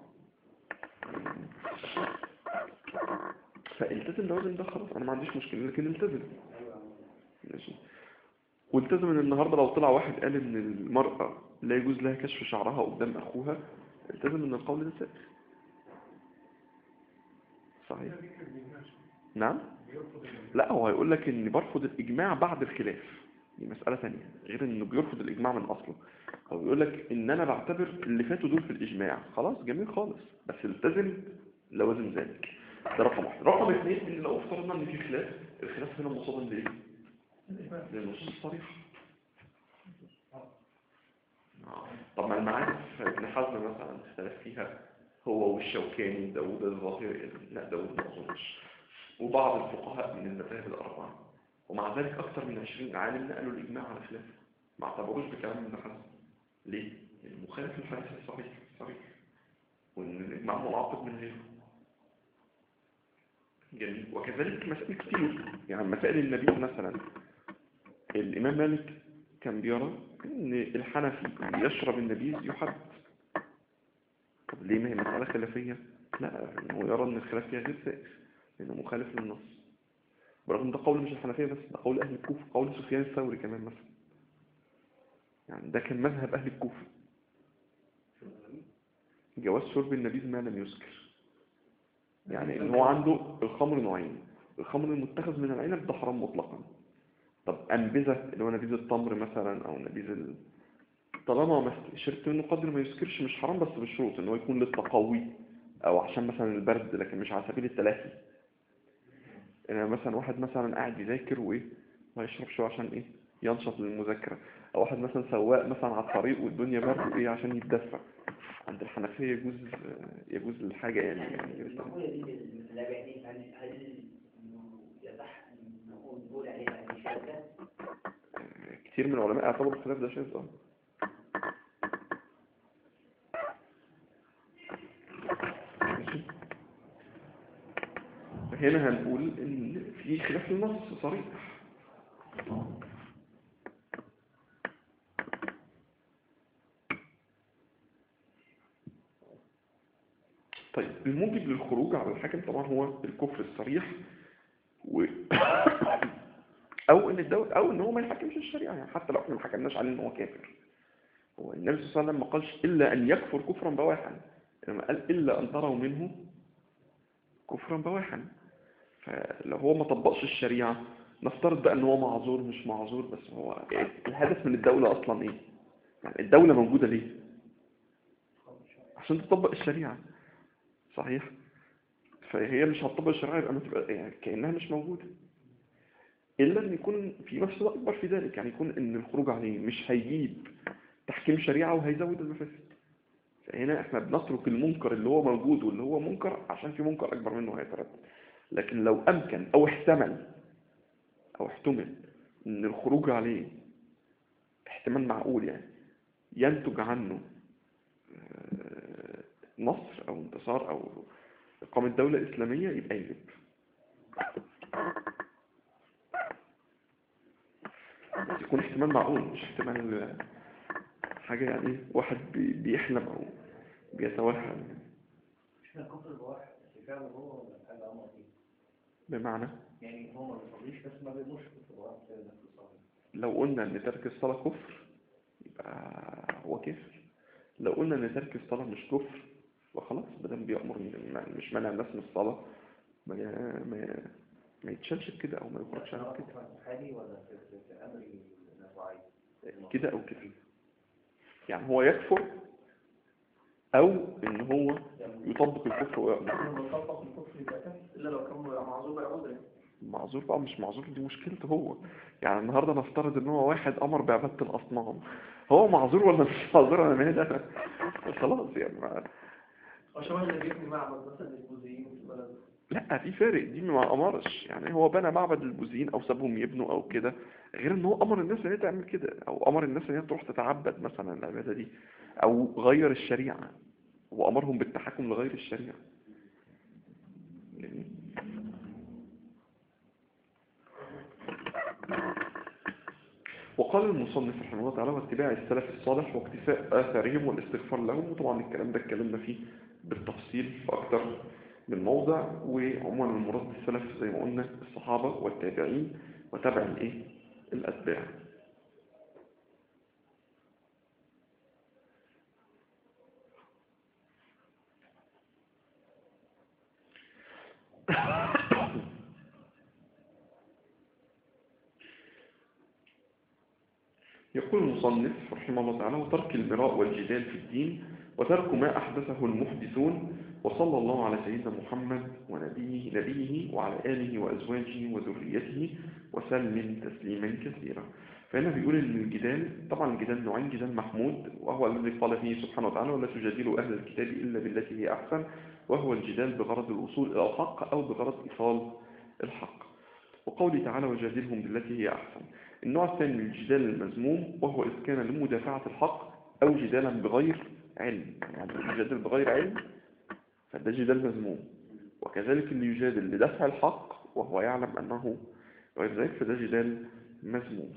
فالتزم لوازم ده خلاص انا ما عنديش مشكله لكن التزم ماشي والتزم ان النهارده لو طلع واحد قال ان المرأة لا يجوز لها كشف شعرها قدام أخوها التزم ان القول ده سائغ صحيح نعم لا هو هيقول لك اني برفض الاجماع بعد الخلاف دي مسألة ثانية غير انه بيرفض الاجماع من اصله هو بيقول لك ان انا بعتبر اللي فاتوا دول في الاجماع خلاص جميل خالص بس التزم لوازم ذلك ده رقم واحد رقم اثنين ان لو افترضنا ان في خلاف الخلاف هنا مصادم لايه؟ للنصوص الصريحة آه. طب ما المعارف ابن حزم مثلا اختلف فيها هو والشوكاني داوود الظاهري لا داوود ما اظنش وبعض الفقهاء من المذاهب الأربعة ومع ذلك أكثر من 20 عالم نقلوا الإجماع على خلافه ما اعتبروش بكلام ابن حزم ليه؟ لأنه مخالف للحديث الصحيح صحيح وإن الإجماع منعقد من غيره جميل وكذلك مسائل كتير يعني مسائل النبي مثلا الإمام مالك كان بيرى إن الحنفي اللي يشرب النبيذ يحد طب ليه ما هي مسألة خلافية؟ لا هو يرى إن الخلاف فيها غير سائغ لأنه مخالف للنص برغم ده قول مش الحنفية بس ده قول أهل الكوفة قول سفيان الثوري كمان مثلا يعني ده كان مذهب أهل الكوفة جواز شرب النبيذ ما لم يسكر يعني إن هو عنده الخمر نوعين الخمر المتخذ من العنب ده حرام مطلقا طب أنبذة اللي هو نبيذ التمر مثلا أو نبيذ ال... طالما ما شربت منه قدر ما يسكرش مش حرام بس بالشروط إن هو يكون للتقوي أو عشان مثلا البرد لكن مش على سبيل التلاهي يعني مثلا واحد مثلا قاعد يذاكر وايه ما يشربش عشان ايه ينشط للمذاكرة او واحد مثلا سواق مثلا على الطريق والدنيا برد ايه عشان يتدفى عند الحنفية يجوز يجوز الحاجة يعني يعني المقولة دي بالمتابعة دي هل هل إنه يصح إن نقول نقول عليها هذه شاذة؟ كتير من العلماء اعتبروا الخلاف ده شاذ اه ماشي. هنا هنقول ان في خلاف في النص صريح طيب الموجب للخروج على الحاكم طبعا هو الكفر الصريح و... او ان الدولة او ان هو ما يحكمش الشريعه يعني حتى لو احنا ما حكمناش عليه ان هو كافر هو النبي صلى الله عليه وسلم ما قالش الا ان يكفر كفرا بواحا انما قال الا ان تروا منه كفرا بواحا فلو هو ما طبقش الشريعه نفترض بقى ان هو معذور مش معذور بس هو الهدف من الدوله اصلا ايه يعني الدوله موجوده ليه عشان تطبق الشريعه صحيح فهي مش هتطبق الشريعه يبقى ما تبقى يعني كانها مش موجوده إلا أن يكون في مفسدة أكبر في ذلك يعني يكون أن الخروج عليه مش هيجيب تحكيم شريعة وهيزود المفاسد فهنا احنا بنترك المنكر اللي هو موجود واللي هو منكر عشان في منكر أكبر منه هيترتب لكن لو أمكن أو احتمل أو احتمل أن الخروج عليه احتمال معقول يعني ينتج عنه آه، نصر أو انتصار أو إقامة دولة إسلامية يبقى يجب بس يكون احتمال معقول مش احتمال حاجة يعني واحد بي- بيحلم أو بيتوهم مش من كفر الواحد بس فعلا هو حاجة أمر فيه بمعنى يعني هو ما بيصليش بس ما بيقدرش كفر الواحد كده نفس الصلاة لو قلنا ان ترك الصلاة كفر يبقى هو كفر لو قلنا ان ترك الصلاة مش كفر وخلاص بدل بيأمر إن- مش منع الناس من الصلاة ما ما ما يتشالش كده او ما يخرجش عن كده في حالي ولا في في- في أمري النفعي كده او كده يعني هو يكفر او ان هو يطبق الكفر ويأمر لما طبق الكفر يبقى كافر الا لو كان معذور يعود يعني معذور بقى مش معذور دي مشكلته هو يعني النهاردة نفترض ان هو واحد امر بعبادة الاصنام هو معذور ولا مش معذور انا مالي انا خلاص يعني ما... هو شبه اللي بيبني معبد مثلا للبوذيين في البلد لا في فارق دي ما امرش يعني هو بنى معبد للبوذيين او سابهم يبنوا او كده غير ان هو امر الناس ان هي تعمل كده او امر الناس ان هي تروح تتعبد مثلا العبادة دي او غير الشريعة وامرهم بالتحكم لغير الشريعة يعني وقال المصنف رحمه الله تعالى واتباع السلف الصالح واقتفاء آثارهم والاستغفار لهم وطبعا الكلام ده اتكلمنا فيه بالتفصيل في أكتر من موضع وعموما المراد بالسلف زي ما قلنا الصحابة والتابعين وتبع الايه الأتباع يقول المصنف رحمه الله تعالى وترك المراء والجدال في الدين وترك ما أحدثه المحدثون وصلى الله على سيدنا محمد ونبيه نبيه وعلى آله وأزواجه وذريته وسلم تسليما كثيرا فهنا بيقول ان الجدال طبعا الجدال نوعين جدال محمود وهو الذي قال فيه سبحانه وتعالى ولا تجادلوا أهل الكتاب إلا بالتي هي أحسن وهو الجدال بغرض الوصول إلى الحق أو بغرض إيصال الحق وقوله تعالى وجادلهم بالتي هي أحسن النوع الثاني من الجدال المذموم وهو إذ كان لمدافعة الحق أو جدالا بغير علم يعني الجدال بغير علم فده جدال مذموم وكذلك اللي يجادل لدفع الحق وهو يعلم أنه غير ذلك فده جدال مذموم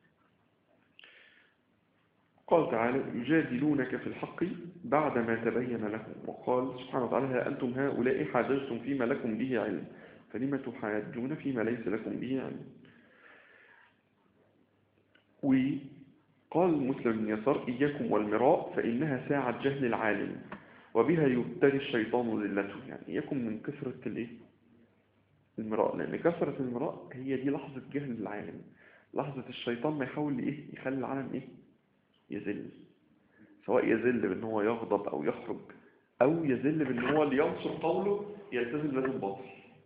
قال تعالى يجادلونك في الحق بعدما تبين لهم وقال سبحانه وتعالى ها أنتم هؤلاء حاججتم فيما لكم به علم فلم تحاجون فيما ليس لكم به علم وقال مسلم بن يسار إياكم والمراء فإنها ساعة جهل العالم وبها يبتغي الشيطان ذلته يعني إياكم من كثرة الإيه؟ المراء لأن كثرة المراء هي دي لحظة جهل العالم لحظة الشيطان ما يحاول إيه يخلي العالم إيه يذل سواء يذل بأن هو يغضب أو يخرج أو يذل بأن هو اللي ينصر قوله يلتزم لازم باطل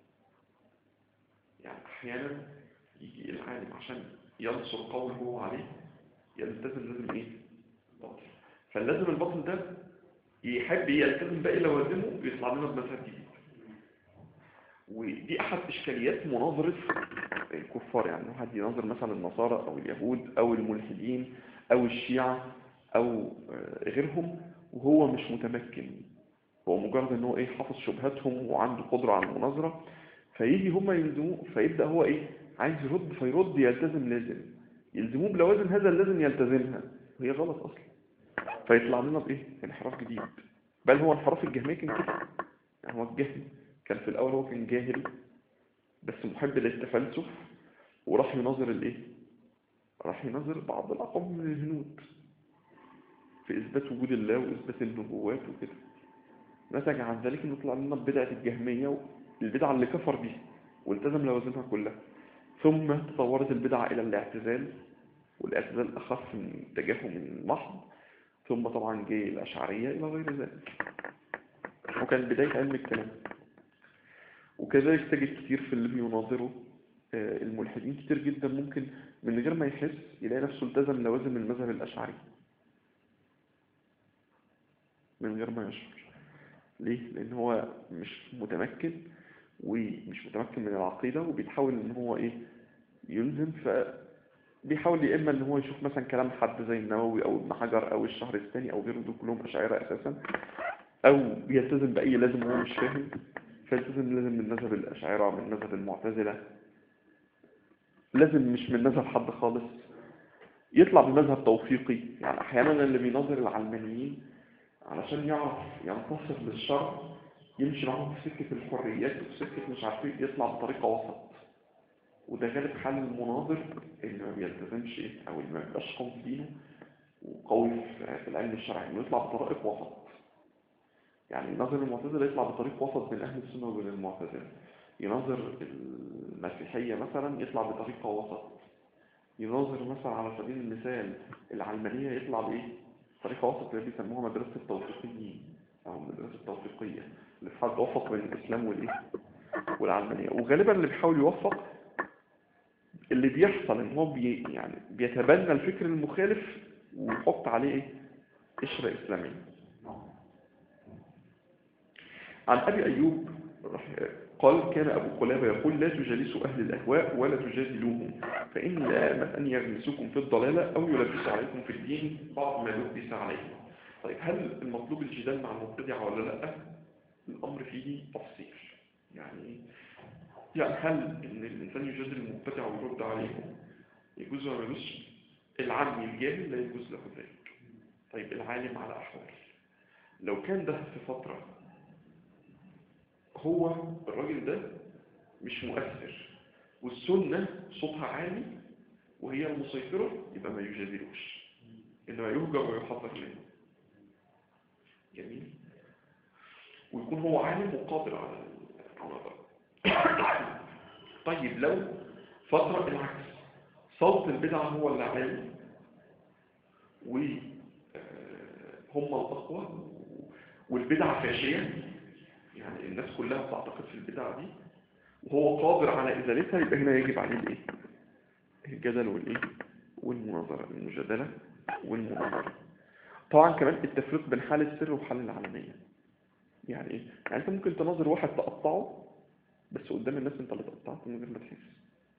يعني أحيانا يجي العالم عشان ينصر قوله عليه يلتزم لازم إيه باطل فاللازم الباطل ده يحب يلتزم باقي لوازمه ويطلع لنا بمذهب جديد ودي أحد إشكاليات مناظرة الكفار يعني واحد يناظر مثلا النصارى أو اليهود أو الملحدين أو الشيعة أو غيرهم وهو مش متمكن هو مجرد ان هو ايه حافظ شبهاتهم وعنده قدرة على المناظرة فيجي هم يلزموه فيبدأ هو ايه عايز يرد فيرد يلتزم لازم يلزموه بلوازم هذا اللازم يلتزمها وهي غلط اصلا فيطلع لنا بايه انحراف جديد بل هو انحراف الجهمية كان كده يعني هو الجهل كان في الاول هو كان جاهل بس محب للتفلسف وراح يناظر الايه راح يناظر بعض الأقوام من الهنود في إثبات وجود الله وإثبات النبوات وكده نتج عن ذلك أنه طلع لنا بدعة الجهمية البدعة اللي كفر بيها والتزم لوازمها كلها ثم تطورت البدعة إلى الاعتزال والاعتزال أخف من التجاهل من المحض ثم طبعا جاء الأشعرية إلى غير ذلك وكان بداية علم الكلام وكذلك تجد كتير في اللي بيناظروا الملحدين كتير جدا ممكن من غير ما يحس يلاقي نفسه التزم لوازم المذهب الأشعري من غير ما يشعر ليه؟ لأن هو مش متمكن ومش متمكن من العقيدة وبيحاول ان هو ايه يلزم فبيحاول يا اما ان هو يشوف مثلا كلام حد زي النووي او ابن حجر او الشهر الثاني او غيره دول كلهم اشاعره اساسا او بيلتزم باي لازم هو مش فاهم فيلتزم لازم من مذهب الاشاعره من مذهب المعتزله لازم مش من مذهب حد خالص يطلع بمذهب توفيقي يعني احيانا اللي بيناظر العلمانيين علشان يعرف ينتصر للشرع يمشي معاهم في سكة الحريات وفي سكة مش عارفين يطلع بطريقة وسط وده غالب حال المناظر اللي ما بيلتزمش ايه او اللي ما بيبقاش قوي في دينه وقوي في العلم الشرعي انه يطلع بطريقة وسط يعني يناظر المعتزلة يطلع بطريق وسط بين اهل السنة وبين المعتزلة يناظر المسيحية مثلا يطلع بطريقة وسط يناظر مثلا على سبيل المثال العلمانية يطلع بايه طريقة وسط اللي بيسموها مدرسة التوفيقيين او المدرسة التوفيقية اللي بتحاول توفق بين الاسلام والايه والعلمانية وغالبا اللي بيحاول يوفق اللي بيحصل ان هو بي يعني بيتبنى الفكر المخالف ويحط عليه ايه قشرة اسلامية عن ابي ايوب قال كان ابو قلابة يقول لا تجالسوا اهل الاهواء ولا تجادلوهم فان لا ان يغمسوكم في الضلالة او يلبس عليكم في الدين بعض ما لبس عليكم طيب هل المطلوب الجدال مع المبتدع ولا لا الامر فيه تفصيل يعني يعني هل ان الانسان يجادل المبتدع ويرد عليه يجوز ولا يجوز العامي الجاهل لا يجوز له ذلك طيب العالم على احوال لو كان ده في فترة هو الراجل ده مش مؤثر والسنة صوتها عالي وهي المسيطرة يبقى ما يجادلوش إنما يهجر ويحضر له جميل ويكون هو عالم وقادر على النظر طيب لو فترة العكس صوت البدعة هو اللي عالي وهم الأقوى والبدعة فاشية يعني الناس كلها بتعتقد في البدعة دي وهو قادر على إزالتها يبقى هنا يجب عليه الإيه؟ الجدل والإيه؟ والمناظرة المجادلة والمناظرة طبعا كمان التفريق بين حال السر وحال العلنية يعني إيه؟ يعني أنت ممكن تناظر واحد تقطعه بس قدام الناس أنت اللي تقطعته من غير ما تحس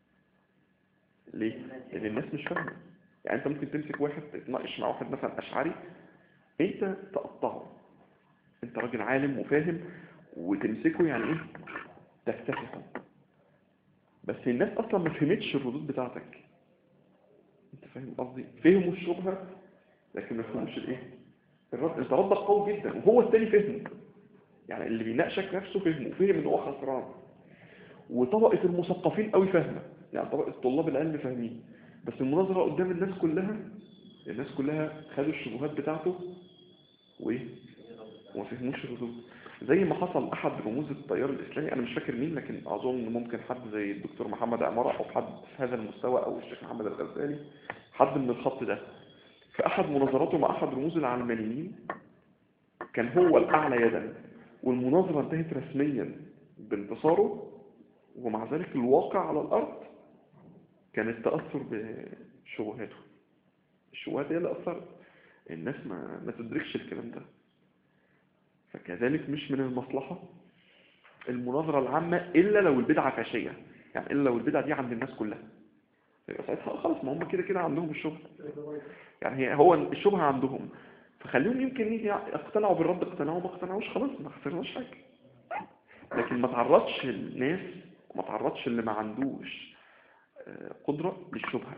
ليه؟ لأن الناس مش فاهمة يعني أنت ممكن تمسك واحد تتناقش مع واحد مثلا أشعري أنت تقطعه أنت راجل عالم وفاهم وتمسكه يعني إيه؟ تفتتحه بس الناس أصلا ما فهمتش الردود بتاعتك أنت فاهم قصدي؟ فهموا الشبهة لكن ما فهموش الإيه؟ الرد أنت ردك قوي جدا وهو التاني فهمه يعني اللي بيناقشك نفسه فهمه فهم إن هو خسران وطبقة المثقفين قوي فاهمة يعني طبقة طلاب العلم فاهمين بس المناظرة قدام الناس كلها الناس كلها خدوا الشبهات بتاعته وايه وما فهموش الردود زي ما حصل احد رموز التيار الاسلامي انا مش فاكر مين لكن اظن ممكن حد زي الدكتور محمد عمارة او حد في هذا المستوى او الشيخ محمد الغزالي حد من الخط ده في احد مناظراته مع احد رموز العلمانيين كان هو الاعلى يدا والمناظرة انتهت رسميا بانتصاره ومع ذلك الواقع على الارض كان التأثر بشبهاته الشبهات هي اللي أثرت الناس ما, ما تدركش الكلام ده فكذلك مش من المصلحة المناظرة العامة إلا لو البدعة فاشية يعني إلا لو البدعة دي عند الناس كلها يبقى ساعتها خلاص ما هم كده كده عندهم الشبهة يعني هي هو الشبهة عندهم فخليهم يمكن يجي يقتنعوا بالرد اقتنعوا ما اقتنعوش خلاص ما خسرناش حاجة لكن ما تعرضش الناس وما تعرضش اللي ما عندوش قدرة للشبهة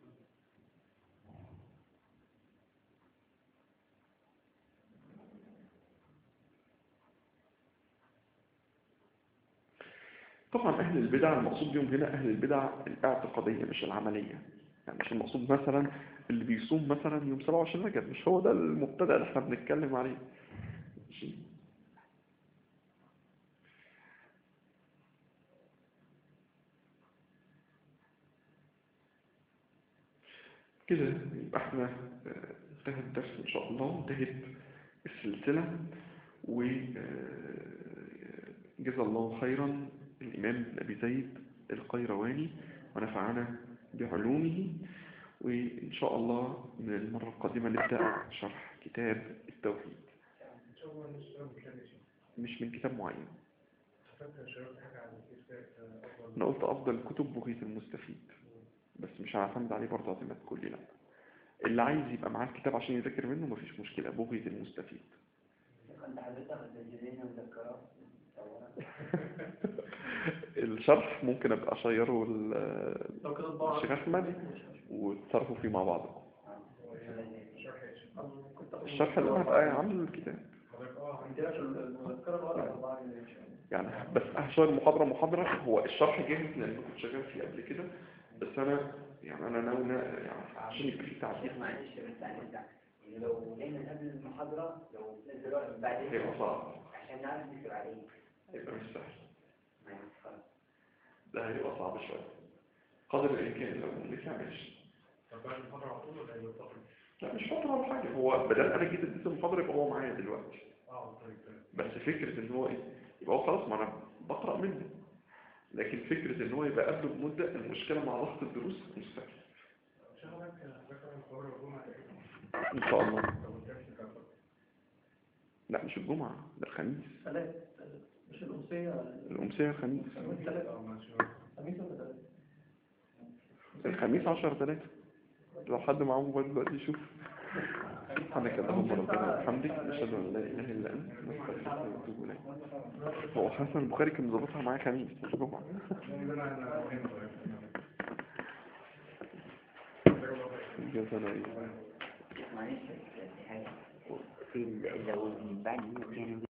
طبعا أهل البدع المقصود بهم هنا أهل البدع الاعتقادية مش العملية يعني مش المقصود مثلا اللي بيصوم مثلا يوم 27 رجب مش هو ده المبتدأ اللي احنا بنتكلم عليه ماشي كده يبقى احنا انتهى الدرس ان شاء الله انتهت السلسلة وجزا الله خيرا الإمام ابن أبي زيد القيرواني ونفعنا بعلومه وإن شاء الله من المرة القادمة نبدأ شرح كتاب التوحيد مش من كتاب معين أنا قلت أفضل كتب بغية المستفيد بس مش هعتمد عليه برضه اعتماد كلي لا اللي عايز يبقى معاه الكتاب عشان يذاكر منه مفيش مشكلة بغية المستفيد كنت حضرتك بتسجلين مذكرات الشرح ممكن ابقى اشيره لو كده طبعا الشيخ احمد وتصرفوا فيه مع بعضكم كنت أخد الشرح اللي انا هبقى عامل الكتاب عندنا في المذكرة الورقة طبعا إن شاء الله. يعني بس هشتغل محاضرة محاضرة هو الشرح جاهز لان كنت شغال فيه قبل كده بس انا يعني انا ناوي يعني عشان يبقى فيه تعديل شيخ معلش بس عايز يعني لو لقينا قبل المحاضرة لو نزل وقت بعدين هيبقى صعب عشان نعرف نكتب عليه هيبقى مش سهل ما ينفعش خلاص ده هيبقى صعب شوية قدر الامكان لو نفع ماشي لا مش فترة ولا حاجة هو بدل انا جيت اديت المحاضرة يبقى هو معايا دلوقتي بس فكرة ان هو ايه يبقى هو خلاص ما انا بقرأ منه لكن فكرة ان هو يبقى قبله بمدة المشكلة مع ضغط الدروس مستحيل ان شاء الله لا مش الجمعة ده الخميس ثلاث مش الأمسية الأمسية الخميس ثلاث خميس ولا ثلاث الخميس عشر ثلاثة لو حد معاه موبايل دلوقتي يشوف سبحانك اللهم ربنا وبحمدك نشهد ان لا اله الا انت نستغفرك ونتوب اليك هو حسن البخاري كان مظبطها معايا خميس مش جمعة جزانا ايه معلش بس في حاجة فين لو من بعد ما كان